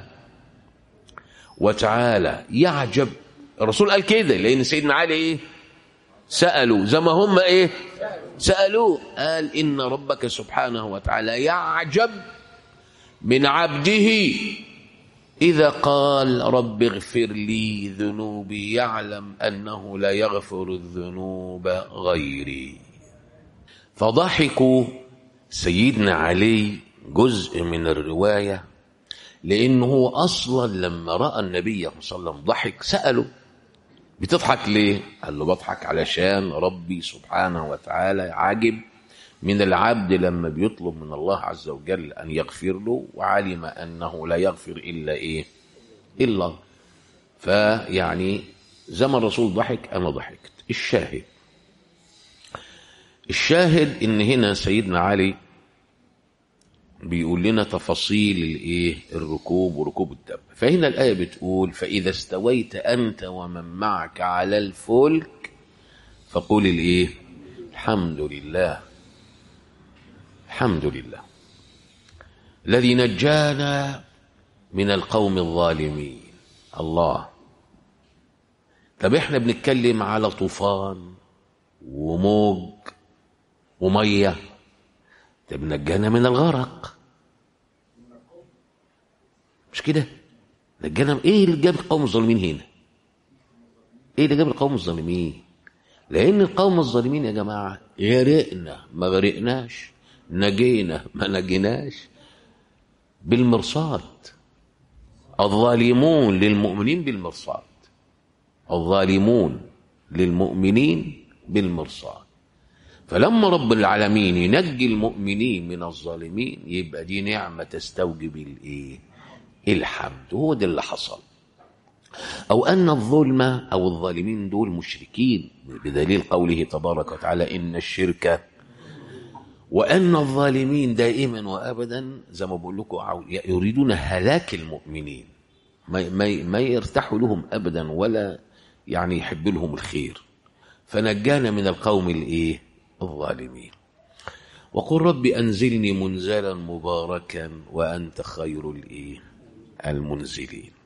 وتعالى يعجب الرسول قال كده لأن سيدنا علي إيه سألوا زي ما هم إيه سألوه قال إن ربك سبحانه وتعالى يعجب من عبده إذا قال رب اغفر لي ذنوبي يعلم أنه لا يغفر الذنوب غيري فضحكوا سيدنا علي جزء من الرواية لأنه أصلا لما رأى النبي صلى الله عليه وسلم ضحك سأله بتضحك ليه؟ قال له بضحك علشان ربي سبحانه وتعالى عجب من العبد لما بيطلب من الله عز وجل أن يغفر له وعلم أنه لا يغفر إلا إيه إلا فيعني زي ما الرسول ضحك أنا ضحكت الشاهد الشاهد إن هنا سيدنا علي بيقول لنا تفاصيل الايه الركوب وركوب الدب فهنا الآية بتقول فإذا استويت أنت ومن معك على الفلك فقول الايه الحمد لله الحمد لله الذي نجانا من القوم الظالمين الله طب احنا بنتكلم على طوفان وموج وميه طب نجانا من الغرق مش كده نجانا ايه اللي جاب القوم الظالمين هنا ايه اللي جاب القوم الظالمين لان القوم الظالمين يا جماعه غرقنا ما غرقناش نجينا ما نجيناش بالمرصاد الظالمون للمؤمنين بالمرصاد الظالمون للمؤمنين بالمرصاد فلما رب العالمين ينجي المؤمنين من الظالمين يبقى دي نعمة تستوجب الايه الحمد هو ده اللي حصل أو أن الظلم أو الظالمين دول مشركين بدليل قوله تبارك وتعالى إن الشرك وأن الظالمين دائما وأبدا زي ما بقول لكم عاو- يريدون هلاك المؤمنين ما, ما, ما يرتاحوا لهم أبدا ولا يعني يحب لهم الخير فنجانا من القوم الإيه الظالمين وقل رب أنزلني منزلا مباركا وأنت خير الإيه المنزلين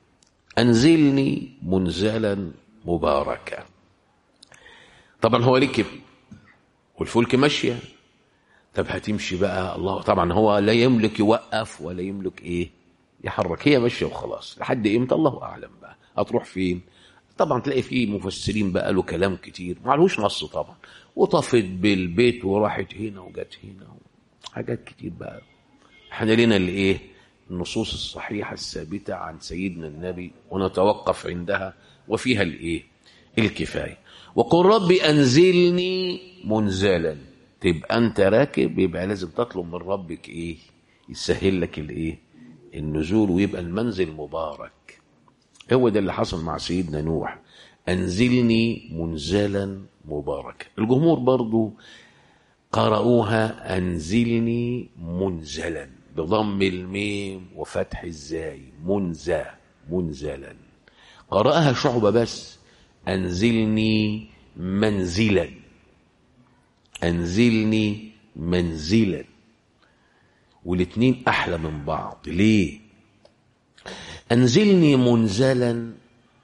أنزلني منزلا مباركا طبعا هو ركب والفلك ماشية طب هتمشي بقى الله طبعا هو لا يملك يوقف ولا يملك ايه يحرك هي ماشية وخلاص لحد امتى الله اعلم بقى هتروح فين طبعا تلاقي فيه مفسرين بقى له كلام كتير معلوش نص طبعا وطفت بالبيت وراحت هنا وجت هنا حاجات كتير بقى احنا لنا الايه النصوص الصحيحة الثابتة عن سيدنا النبي ونتوقف عندها وفيها الايه الكفاية وقل ربي أنزلني منزلا تبقى أنت راكب يبقى لازم تطلب من ربك إيه يسهل لك الإيه النزول ويبقى المنزل مبارك هو ده اللي حصل مع سيدنا نوح أنزلني منزلا مباركا الجمهور برضو قرأوها أنزلني منزلا بضم الميم وفتح الزاي منزا منزلا قرأها شعبة بس أنزلني منزلا أنزلني منزلا والاتنين أحلى من بعض ليه أنزلني منزلا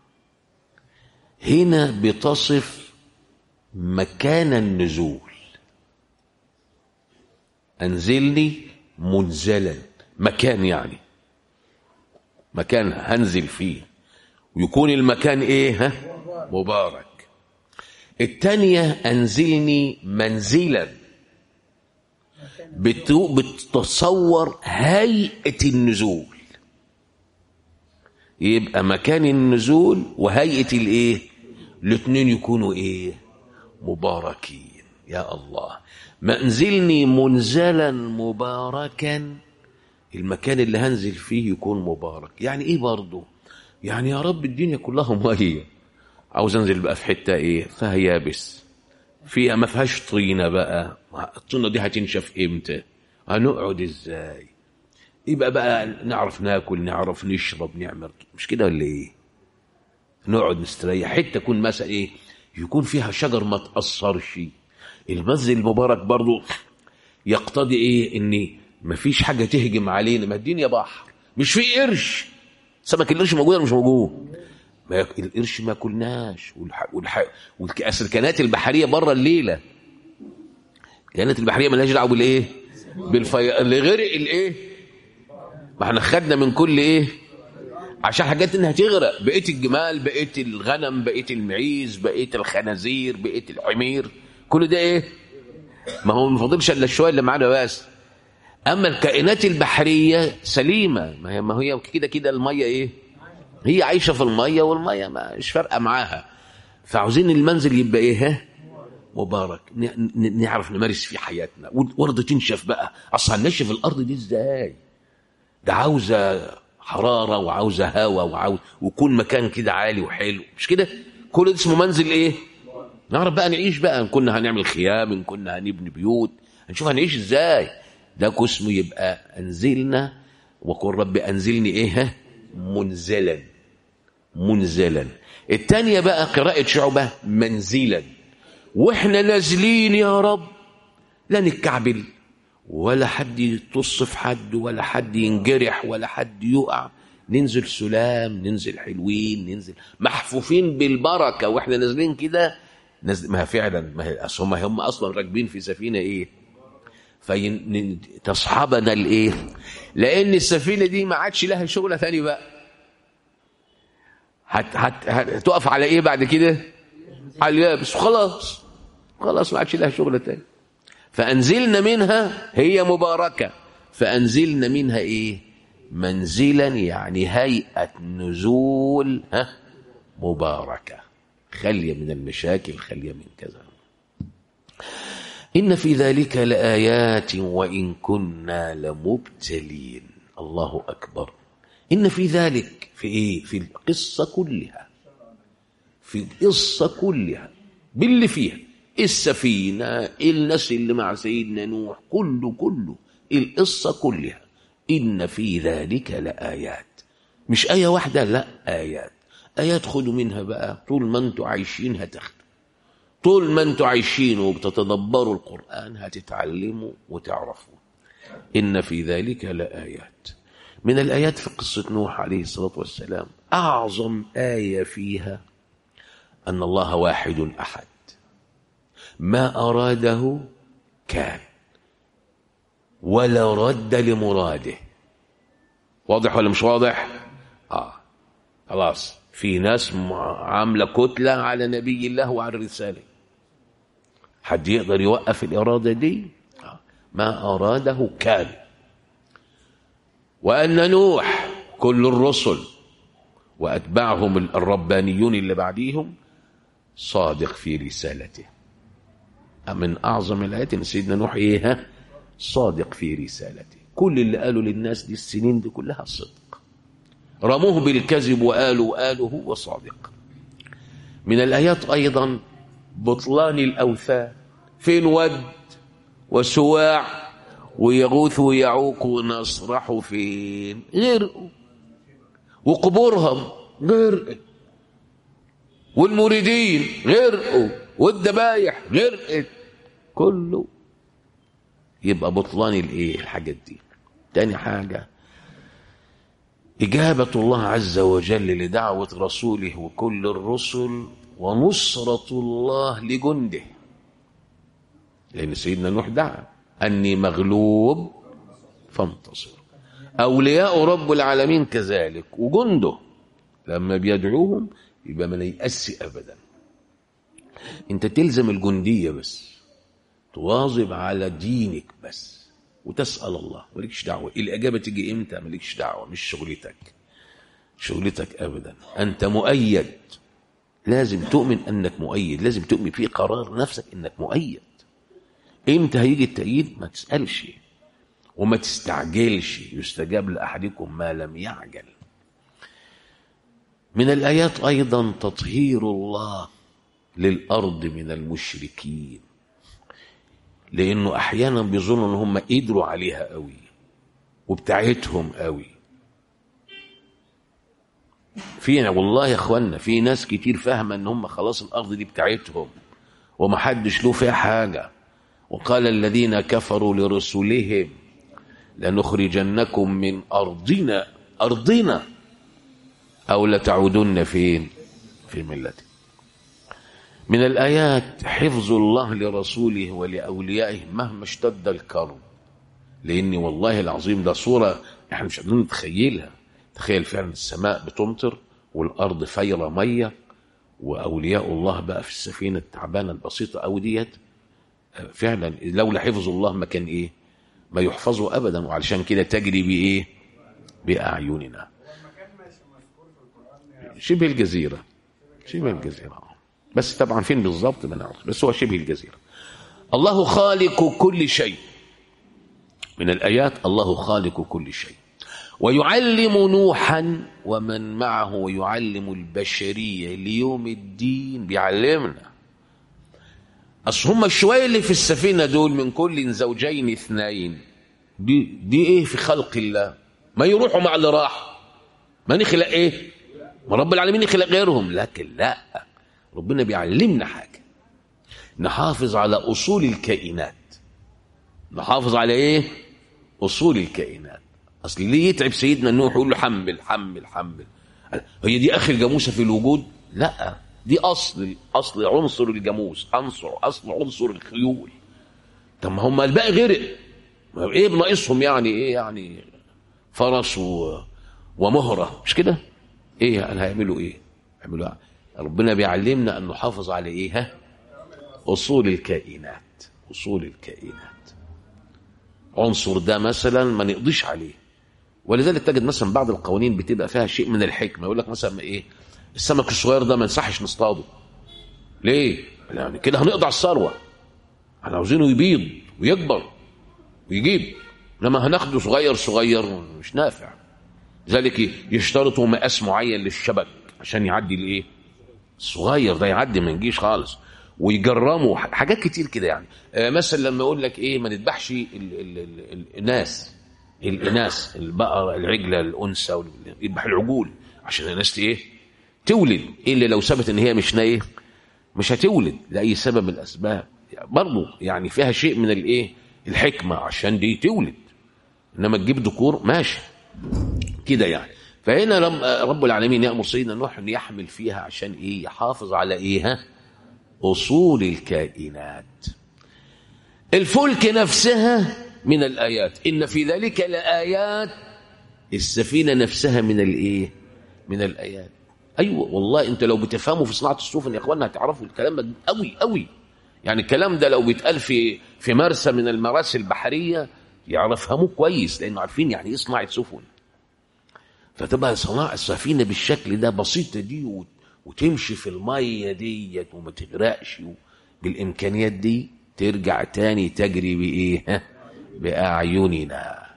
هنا بتصف مكان النزول أنزلني منزلا مكان يعني مكان هنزل فيه ويكون المكان ايه ها مبارك التانية أنزلني منزلا بتو بتتصور هيئة النزول يبقى مكان النزول وهيئة الايه الاثنين يكونوا ايه مباركين يا الله منزلني منزلا مباركا المكان اللي هنزل فيه يكون مبارك يعني ايه برضه يعني يا رب الدنيا كلها ميه عاوز انزل بقى في حته ايه فيها يابس فيها ما فيهاش طينه بقى الطينه دي هتنشف امتى هنقعد ازاي يبقى بقى نعرف ناكل نعرف نشرب نعمل مش كده ولا ايه نقعد نستريح حته تكون مثلا ايه يكون فيها شجر ما تاثرش المسجد المبارك برضو يقتضي ايه ان مفيش حاجه تهجم علينا ما الدنيا بحر مش في قرش سمك القرش موجود ولا مش موجود ما يك... القرش ما كلناش والح... والح... والكأس الكائنات البحريه بره الليله الكائنات البحريه مالهاش دعوه بالايه بالفي... اللي غرق الايه ما احنا خدنا من كل ايه عشان حاجات انها تغرق بقيت الجمال بقيت الغنم بقيت المعيز بقيت الخنازير بقيت الحمير كل ده ايه ما هو ما فاضلش الا الشويه اللي معانا بس اما الكائنات البحريه سليمه ما هي ما هي كده كده الميه ايه هي عايشه في الميه والميه مش فارقه معاها فعاوزين المنزل يبقى ايه ها مبارك نعرف نمارس فيه حياتنا والارض تنشف بقى اصل هننشف الارض دي ازاي ده عاوزه حراره وعاوزه هواء وعاوز ويكون مكان كده عالي وحلو مش كده كل ده اسمه منزل ايه نعرف بقى نعيش بقى ان كنا هنعمل خيام ان كنا هنبني بيوت هنشوف هنعيش ازاي ده اسمه يبقى انزلنا وقل رب انزلني ايه منزلا منزلا الثانيه بقى قراءه شعبه منزلا واحنا نازلين يا رب لا نتكعبل ولا حد يطص في حد ولا حد ينجرح ولا حد يقع ننزل سلام ننزل حلوين ننزل محفوفين بالبركه واحنا نازلين كده نزل ما فعلا ما هي هم هم اصلا راكبين في سفينه ايه فتصحبنا الايه لان السفينه دي ما عادش لها شغله ثاني بقى هت هت هتقف على ايه بعد كده على اليابس خلاص خلاص ما عادش لها شغله ثاني فانزلنا منها هي مباركه فانزلنا منها ايه منزلا يعني هيئه نزول ها مباركه خاليه من المشاكل خاليه من كذا إن في ذلك لآيات وإن كنا لمبتلين الله أكبر إن في ذلك في إيه في القصة كلها في القصة كلها باللي فيها السفينة الناس اللي مع سيدنا نوح كله كله القصة كلها إن في ذلك لآيات مش آية واحدة لا آيات آيات خدوا منها بقى طول ما أنتوا عايشين هتاخدوا طول ما انتوا عايشين وبتتدبروا القرآن هتتعلموا وتعرفوا إن في ذلك لآيات من الآيات في قصة نوح عليه الصلاة والسلام أعظم آية فيها أن الله واحد أحد ما أراده كان ولا رد لمراده واضح ولا مش واضح آه خلاص في ناس عاملة كتلة على نبي الله وعلى الرسالة حد يقدر يوقف الإرادة دي آه. ما أراده كان وأن نوح كل الرسل وأتباعهم الربانيون اللي بعديهم صادق في رسالته من أعظم الآيات إن سيدنا نوح إيه ها؟ صادق في رسالته كل اللي قالوا للناس دي السنين دي كلها صدق رموه بالكذب وقالوا قالوا هو صادق من الآيات أيضا بطلان الأوثان فين ود وسواع ويغوث ويعوق ونصرح فين غرقوا وقبورهم غرقت والمريدين غرقوا والذبايح غرقت كله يبقى بطلان الايه الحاجات دي تاني حاجة إجابة الله عز وجل لدعوة رسوله وكل الرسل ونصرة الله لجنده لأن سيدنا نوح دعا أني مغلوب فانتصر أولياء رب العالمين كذلك وجنده لما بيدعوهم يبقى ما ييأس أبدا أنت تلزم الجندية بس تواظب على دينك بس وتسأل الله مالكش دعوة الإجابة تيجي إمتى مالكش دعوة مش شغلتك شغلتك أبدا أنت مؤيد لازم تؤمن أنك مؤيد لازم تؤمن في قرار نفسك أنك مؤيد إمتى هيجي التأييد ما تسألش وما تستعجلش يستجاب لأحدكم ما لم يعجل من الآيات أيضا تطهير الله للأرض من المشركين لأنه أحيانا بيظنوا أن هم قدروا عليها قوي وبتاعتهم قوي فينا والله يا اخوانا في ناس كتير فاهمه ان هم خلاص الارض دي بتاعتهم ومحدش له فيها حاجه وقال الذين كفروا لرسلهم لنخرجنكم من ارضنا ارضنا او لتعودن فين في ملتي من الايات حفظ الله لرسوله ولاوليائه مهما اشتد الكرب لان والله العظيم ده صوره احنا مش قادرين نتخيلها تخيل فعلا السماء بتمطر والارض فايره ميه واولياء الله بقى في السفينه التعبانه البسيطه قوي ديت فعلا لولا حفظ الله ما كان ايه ما يحفظه ابدا وعلشان كده تجري بايه باعيننا شبه الجزيره شبه الجزيره بس طبعا فين بالظبط ما نعرف بس هو شبه الجزيره الله خالق كل شيء من الايات الله خالق كل شيء ويعلم نوحا ومن معه ويعلم البشرية ليوم الدين بيعلمنا أصل هم الشوية اللي في السفينة دول من كل زوجين اثنين دي, دي ايه في خلق الله ما يروحوا مع اللي راح ما نخلق ايه ما رب العالمين يخلق غيرهم لكن لا ربنا بيعلمنا حاجة نحافظ على أصول الكائنات نحافظ على ايه أصول الكائنات اصل ليه يتعب سيدنا نوح يقول له حمل حمل حمل هي دي اخر جاموسه في الوجود لا دي اصل اصل عنصر الجاموس عنصر اصل عنصر الخيول طب ما هم الباقي غرق ايه بناقصهم يعني ايه يعني فرس و... ومهره مش كده ايه يعني هيعملوا ايه هيعملوا ربنا بيعلمنا ان نحافظ على ايه ها اصول الكائنات اصول الكائنات عنصر ده مثلا ما نقضيش عليه ولذلك تجد مثلا بعض القوانين بتبقى فيها شيء من الحكمه يقول لك مثلا ايه السمك الصغير ده ما ينصحش نصطاده ليه يعني كده هنقضي على الثروه احنا عاوزينه يبيض ويكبر ويجيب لما هناخده صغير صغير مش نافع ذلك يشترطوا مقاس معين للشبك عشان يعدي الايه الصغير ده يعدي ما يجيش خالص ويجرموا حاجات كتير كده يعني آه مثلا لما يقول لك ايه ما نذبحش الناس الاناث البقره العجله الانثى يذبح العجول عشان الناس ايه تولد ايه اللي لو ثبت ان هي مش نايه مش هتولد لاي سبب من الاسباب يعني برضه يعني فيها شيء من الايه الحكمه عشان دي تولد انما تجيب ذكور ماشي كده يعني فهنا لما رب العالمين يأمر سيدنا نوح أن يحمل فيها عشان إيه يحافظ على إيه ها؟ أصول الكائنات الفلك نفسها من الآيات إن في ذلك لآيات السفينة نفسها من الإيه من الآيات أيوة والله أنت لو بتفهموا في صناعة السفن يا إخواننا هتعرفوا الكلام ده قوي قوي يعني الكلام ده لو بيتقال في في مرسى من المراسي البحرية يعرفهموه كويس لأنه عارفين يعني إيه صناعة سفن فتبقى صناعة السفينة بالشكل ده بسيطة دي وت- وتمشي في المية ديت وما تغرقش و- بالإمكانيات دي ترجع تاني تجري بإيه ها؟ بأعيننا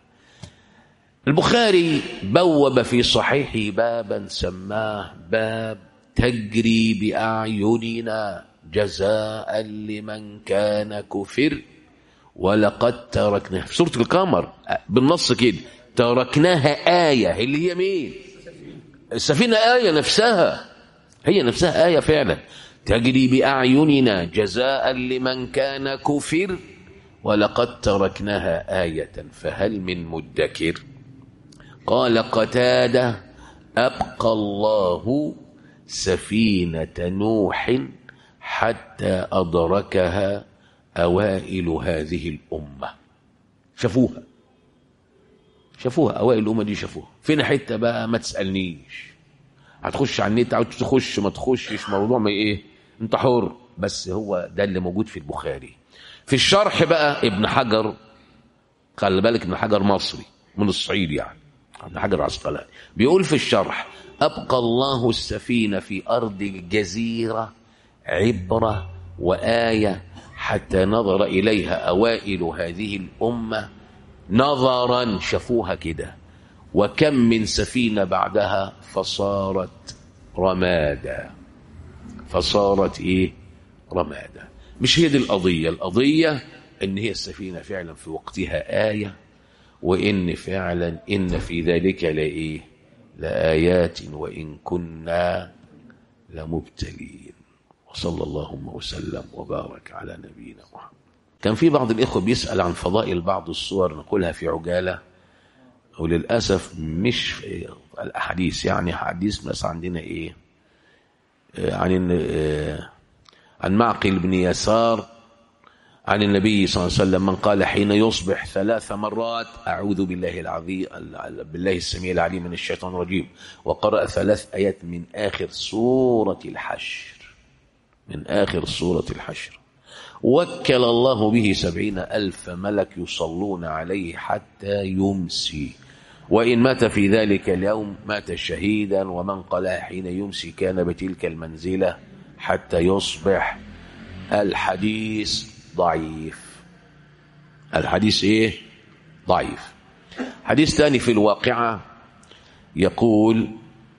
البخاري بوب في صحيحه بابا سماه باب تجري بأعيننا جزاء لمن كان كفر ولقد تركناها في سورة القمر بالنص كده تركناها آية اللي هي مين السفينة آية نفسها هي نفسها آية فعلا تجري بأعيننا جزاء لمن كان كفر ولقد تركناها آية فهل من مدكر قال قتادة أبقى الله سفينة نوح حتى أدركها أوائل هذه الأمة شافوها شافوها أوائل الأمة دي شافوها فين حتة بقى ما تسألنيش هتخش على النت عاوز تخش ما تخشش موضوع ما ايه انت حر بس هو ده اللي موجود في البخاري في الشرح بقى ابن حجر خلي بالك ابن حجر مصري من الصعيد يعني ابن حجر عسقلاني بيقول في الشرح أبقى الله السفينة في أرض الجزيرة عبرة وآية حتى نظر إليها أوائل هذه الأمة نظرا شافوها كده وكم من سفينة بعدها فصارت رمادا فصارت إيه رمادا مش هي دي القضية القضية إن هي السفينة فعلا في وقتها آية وإن فعلا إن في ذلك لإيه لآيات وإن كنا لمبتلين وصلى اللهم وسلم وبارك على نبينا محمد كان في بعض الإخوة بيسأل عن فضائل بعض الصور نقولها في عجالة وللأسف مش في الأحاديث يعني حديث بس عندنا إيه آه، عن آه، عن معقل بن يسار عن النبي صلى الله عليه وسلم من قال حين يصبح ثلاث مرات أعوذ بالله العظيم بالله السميع العليم من الشيطان الرجيم وقرأ ثلاث آيات من آخر سورة الحشر من آخر سورة الحشر وكل الله به سبعين ألف ملك يصلون عليه حتى يمسي وإن مات في ذلك اليوم مات شهيدا ومن قال حين يمسي كان بتلك المنزلة حتى يصبح الحديث ضعيف الحديث ايه ضعيف حديث ثاني في الواقعة يقول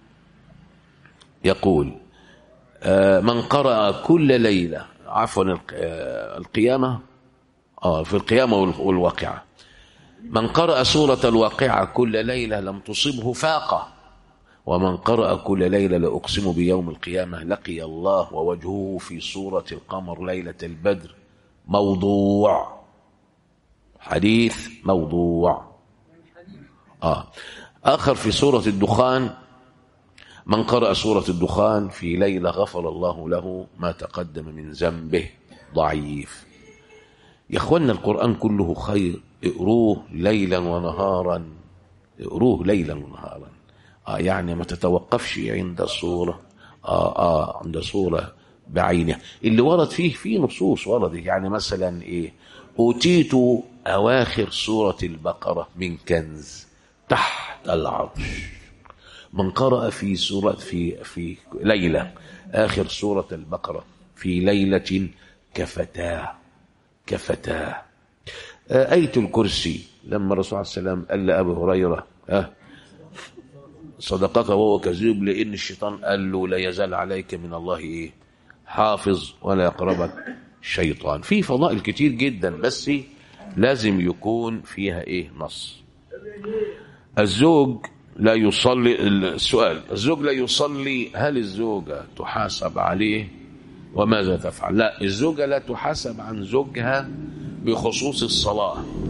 يقول آه، من قرأ كل ليلة عفوا الق- آه، القيامة آه في القيامة والق- والواقعة من قرأ سورة الواقعة كل ليلة لم تصبه فاقة ومن قرأ كل ليلة لأقسم بيوم القيامة لقي الله ووجهه في سورة القمر ليلة البدر موضوع حديث موضوع آه آخر في سورة الدخان من قرأ سورة الدخان في ليلة غفر الله له ما تقدم من ذنبه ضعيف يا اخوانا القرآن كله خير اقروه ليلا ونهارا اقروه ليلا ونهارا آه يعني ما تتوقفش عند صورة آه آه عند صورة بعينها اللي ورد فيه فيه نصوص وردت يعني مثلا ايه أوتيت أواخر سورة البقرة من كنز تحت العرش من قرأ في سورة في في ليلة آخر سورة البقرة في ليلة كفتاه كفتاه آه، آية الكرسي لما الرسول عليه السلام قال لأبي هريرة آه صدقك وهو كذوب لأن الشيطان قال له لا يزال عليك من الله إيه حافظ ولا يقربك شيطان في فضائل كتير جدا بس لازم يكون فيها إيه نص الزوج لا يصلي السؤال الزوج لا يصلي هل الزوجة تحاسب عليه وماذا تفعل لا الزوجة لا تحاسب عن زوجها بخصوص الصلاة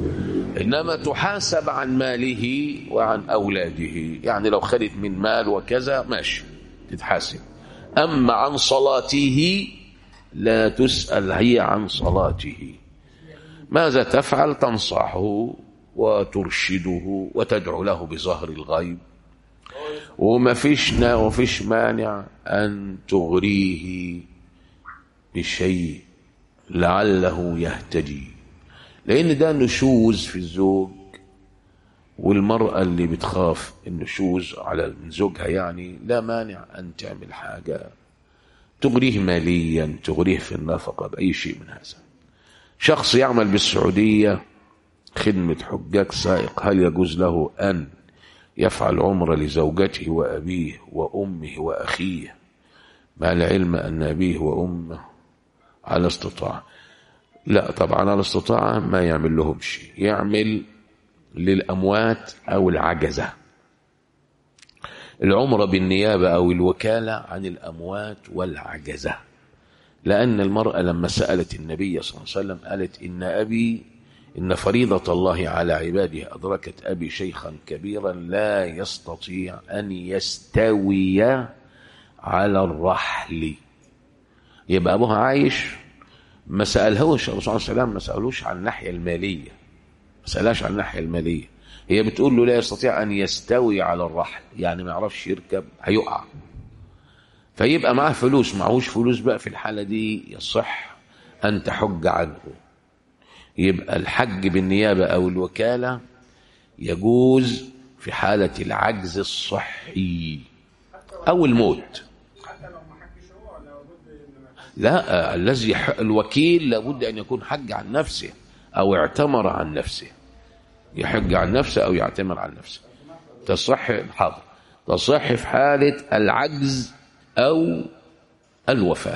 إنما تحاسب عن ماله وعن أولاده يعني لو خدت من مال وكذا ماشي تتحاسب أما عن صلاته لا تسأل هي عن صلاته ماذا تفعل تنصحه وترشده وتدعو له بظهر الغيب وما فيش وفيش مانع أن تغريه بشيء لعله يهتدي لأن ده نشوز في الزوج والمرأة اللي بتخاف النشوز على من زوجها يعني لا مانع أن تعمل حاجة تغريه ماليا تغريه في النفقة بأي شيء من هذا شخص يعمل بالسعودية خدمة حجاج سائق هل يجوز له أن يفعل عمرة لزوجته وأبيه وأمه وأخيه مع العلم أن أبيه وأمه على استطاعة لا طبعا على استطاعة ما يعمل لهم شيء يعمل للأموات أو العجزة العمرة بالنيابة أو الوكالة عن الأموات والعجزة لأن المرأة لما سألت النبي صلى الله عليه وسلم قالت إن أبي إن فريضة الله على عباده أدركت أبي شيخا كبيرا لا يستطيع أن يستوي على الرحل يبقى أبوها عايش ما سألهوش الرسول صلى الله عليه وسلم ما سألوش عن الناحية المالية ما سألهاش عن الناحية المالية هي بتقول له لا يستطيع أن يستوي على الرحل يعني ما يعرفش يركب هيقع فيبقى معاه فلوس معهوش فلوس بقى في الحالة دي يصح أن تحج عنه يبقى الحج بالنيابة أو الوكالة يجوز في حالة العجز الصحي أو الموت حتى لو ما حكش هو ولا لابد ان ما لا الذي يح- الوكيل لابد أن يكون حج عن نفسه أو اعتمر عن نفسه يحج عن نفسه أو يعتمر عن نفسه تصح حاضر تصح في حالة العجز أو الوفاة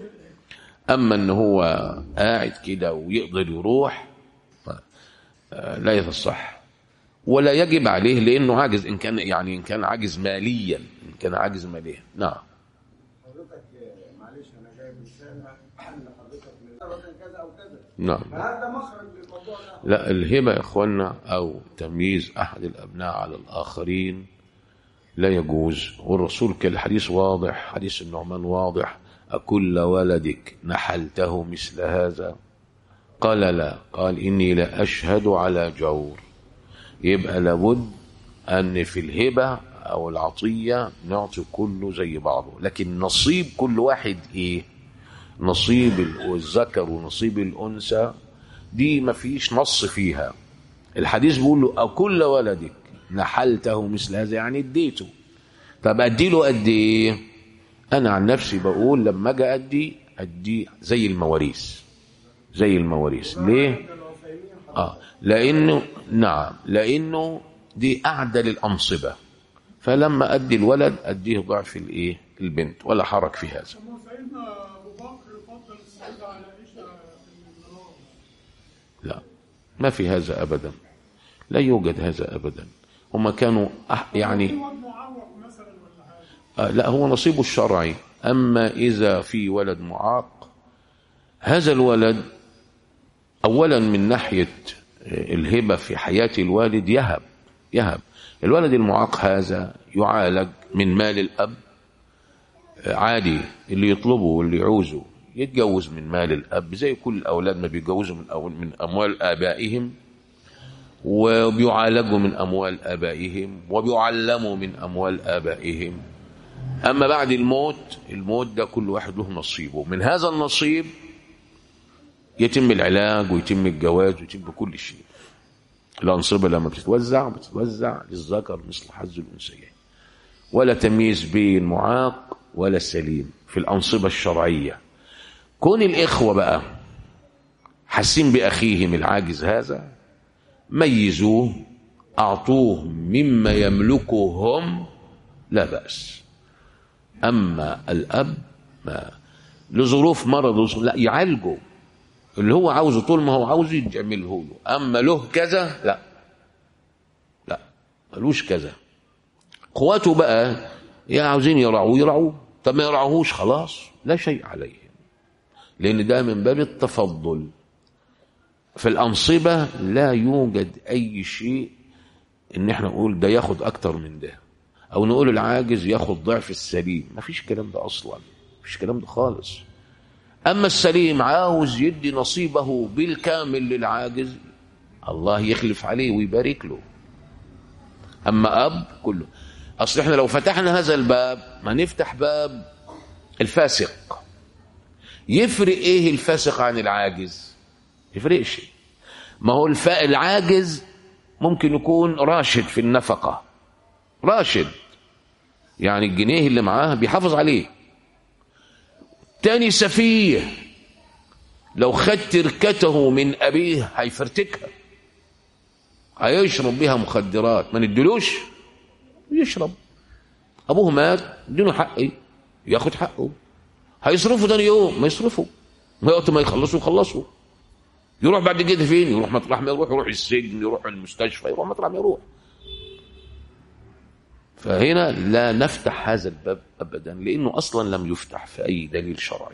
أما أن هو قاعد كده ويقدر يروح ف- آه، لا يتصح ولا يجب عليه لأنه عاجز إن كان يعني إن كان عاجز ماليا إن كان عاجز ماليا نعم حضرتك آه، معلش انا جايب رساله ان حضرتك من مثلا كذا او كذا نعم فهذا مخرج للموضوع ده لا الهبة يا إخوانا أو تمييز أحد الأبناء على الآخرين لا يجوز والرسول كان الحديث واضح حديث النعمان واضح أكل ولدك نحلته مثل هذا قال لا قال إني لا أشهد على جور يبقى لابد أن في الهبة أو العطية نعطي كله زي بعضه لكن نصيب كل واحد إيه نصيب الذكر ونصيب الأنثى دي ما فيش نص فيها الحديث بيقول له أكل ولدك نحلته مثل هذا يعني اديته طب ادي له قد ايه انا عن نفسي بقول لما اجي ادي ادي زي المواريث زي المواريث ليه اه لانه نعم لانه دي اعدى للانصبه فلما ادي الولد اديه ضعف الايه البنت ولا حرج في هذا سيدنا ابو بكر فضل السيده على عائشه في الميراث لا ما في هذا ابدا لا يوجد هذا ابدا هم كانوا أح- يعني في واد معوق مثلا ولا حاجه آه، لا هو نصيبه الشرعي أما إذا في ولد معاق هذا الولد أولا من ناحية آه، الهبة في حياة الوالد يهب يهب الولد المعاق هذا يعالج من مال الأب آه، عادي اللي يطلبه واللي يعوزه يتجوز من مال الأب زي كل الأولاد ما بيتجوزوا من أول من أموال آبائهم وبيعالجوا من أموال آبائهم وبيعلموا من أموال آبائهم أما بعد الموت الموت ده كل واحد له نصيبه من هذا النصيب يتم العلاج ويتم الجواز ويتم كل شيء الأنصبة لما بتتوزع بتتوزع للذكر مثل حظ الأنثيين ولا تمييز بين معاق ولا السليم في الأنصبة الشرعية كون الإخوة بقى حاسين بأخيهم العاجز هذا ميزوه أعطوه مما يملكهم لا بأس أما الأب ما لظروف مرض لظروف- لا يعالجه اللي هو عاوزه طول ما هو عاوزه يعمله له أما له كذا لا لا ملوش كذا قواته بقى يا عاوزين يرعوه يرعوه طب ما يرعوهوش خلاص لا شيء عليهم لأن ده من باب التفضل في الأنصبة لا يوجد أي شيء إن إحنا نقول ده ياخد أكتر من ده أو نقول العاجز ياخد ضعف السليم ما فيش الكلام ده أصلا ما فيش الكلام ده خالص أما السليم عاوز يدي نصيبه بالكامل للعاجز الله يخلف عليه ويبارك له أما أب كله أصل إحنا لو فتحنا هذا الباب ما نفتح باب الفاسق يفرق إيه الفاسق عن العاجز يفرقش ما هو الف... العاجز ممكن يكون راشد في النفقة راشد يعني الجنيه اللي معاه بيحافظ عليه تاني سفيه لو خد تركته من أبيه هيفرتكها هيشرب بيها مخدرات ما ندلوش يشرب أبوه مات اديله حقي ياخد حقه هيصرفه تاني يوم ما يصرفه وقت ما يخلصوا يخلصوا يروح بعد كده فين يروح مطرح ما يروح يروح السجن يروح المستشفى يروح مطرح ما يروح فهنا لا نفتح هذا الباب ابدا لانه اصلا لم يفتح في اي دليل شرعي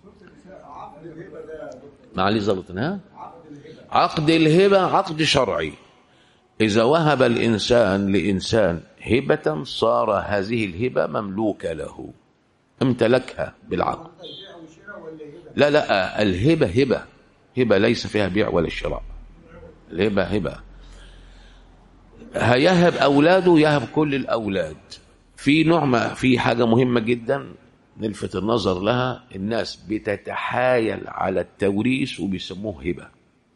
معلش ظبطنا عقد الهبه عقد شرعي اذا وهب الانسان لانسان هبه صار هذه الهبه مملوكه له امتلكها بالعقد لا لا الهبه هبه هبه ليس فيها بيع ولا شراء الهبه هبه هيهب اولاده يهب كل الاولاد في نوع ما في حاجه مهمه جدا نلفت النظر لها الناس بتتحايل على التوريث وبيسموه هبه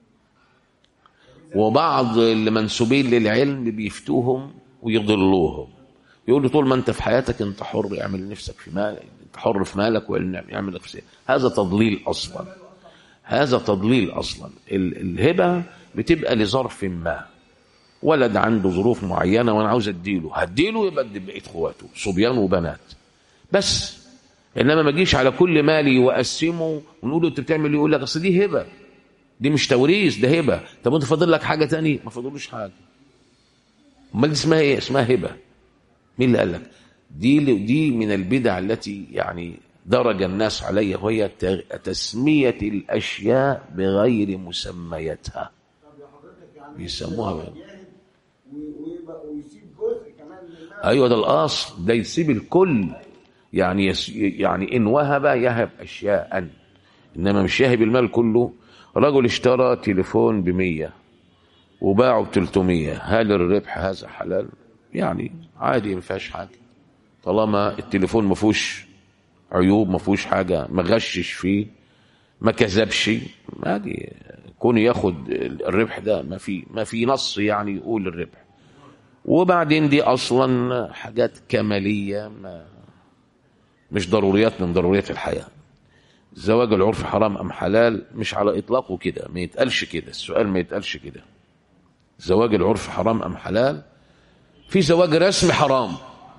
وبعض المنسوبين للعلم بيفتوهم ويضلوهم يقول له طول ما انت في حياتك انت حر اعمل نفسك في مالك انت حر في مالك واعمل لك في هذا تضليل اصلا هذا تضليل اصلا ال- الهبه بتبقى لظرف ما ولد عنده ظروف معينه وانا عاوز اديله هديله يبقى ادي بقيه اخواته صبيان وبنات بس انما ما اجيش على كل مالي واقسمه ونقول له انت بتعمل ايه يقول لك اصل دي هبه دي مش توريث ده هبه طب انت فاضل لك حاجه تاني ما فاضلوش حاجه امال دي اسمها ايه اسمها هبه مين اللي قال لك دي دي من البدع التي يعني درج الناس عليها وهي ت- تسميه الاشياء بغير مسميتها بيسموها بقى. ويبقى ويسيب جزء كمان من المال ايوه ده الاصل ده يسيب الكل يعني يس يعني ان وهب يهب اشياء انما مش يهب المال كله رجل اشترى تليفون ب 100 وباعه ب 300 هل الربح هذا حلال؟ يعني عادي ما فيهاش حاجه طالما التليفون ما فيهوش عيوب ما فيهوش حاجه ما غشش فيه ما كذبش عادي كون ياخد الربح ده ما في ما في نص يعني يقول الربح وبعدين دي اصلا حاجات كماليه ما مش ضروريات من ضروريات الحياه زواج العرف حرام ام حلال مش على اطلاقه كده ما يتقالش كده السؤال ما يتقالش كده زواج العرف حرام ام حلال في زواج رسمي حرام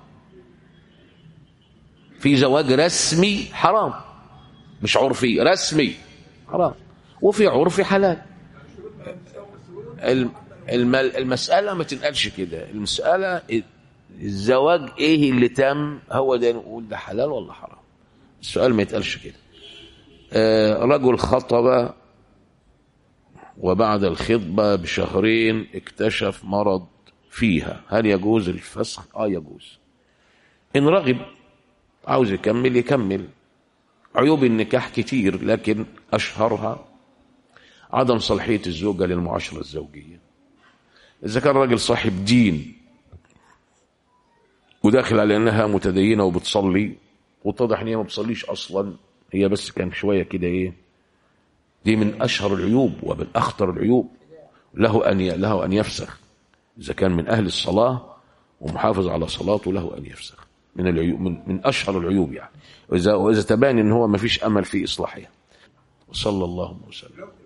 في زواج رسمي حرام مش عرفي رسمي حرام وفي عرفي حلال الم- الم- المسألة ما تنقلش كده المسألة الزواج ايه اللي تم هو ده نقول ده حلال ولا حرام السؤال ما يتقالش كده آه، رجل خطب وبعد الخطبة بشهرين اكتشف مرض فيها هل يجوز الفسخ اه يجوز ان رغب عاوز يكمل يكمل عيوب النكاح كتير لكن اشهرها عدم صلاحية الزوجة للمعاشرة الزوجية إذا كان راجل صاحب دين وداخل على أنها متدينة وبتصلي واتضح أن هي ما بتصليش أصلا هي بس كان شوية كده إيه دي من أشهر العيوب ومن أخطر العيوب له أن ي... له أن يفسخ إذا كان من أهل الصلاة ومحافظ على صلاته له أن يفسخ من العيوب من, من أشهر العيوب يعني وإذا وإذا تبان أن هو ما فيش أمل في إصلاحها وصلى الله وسلم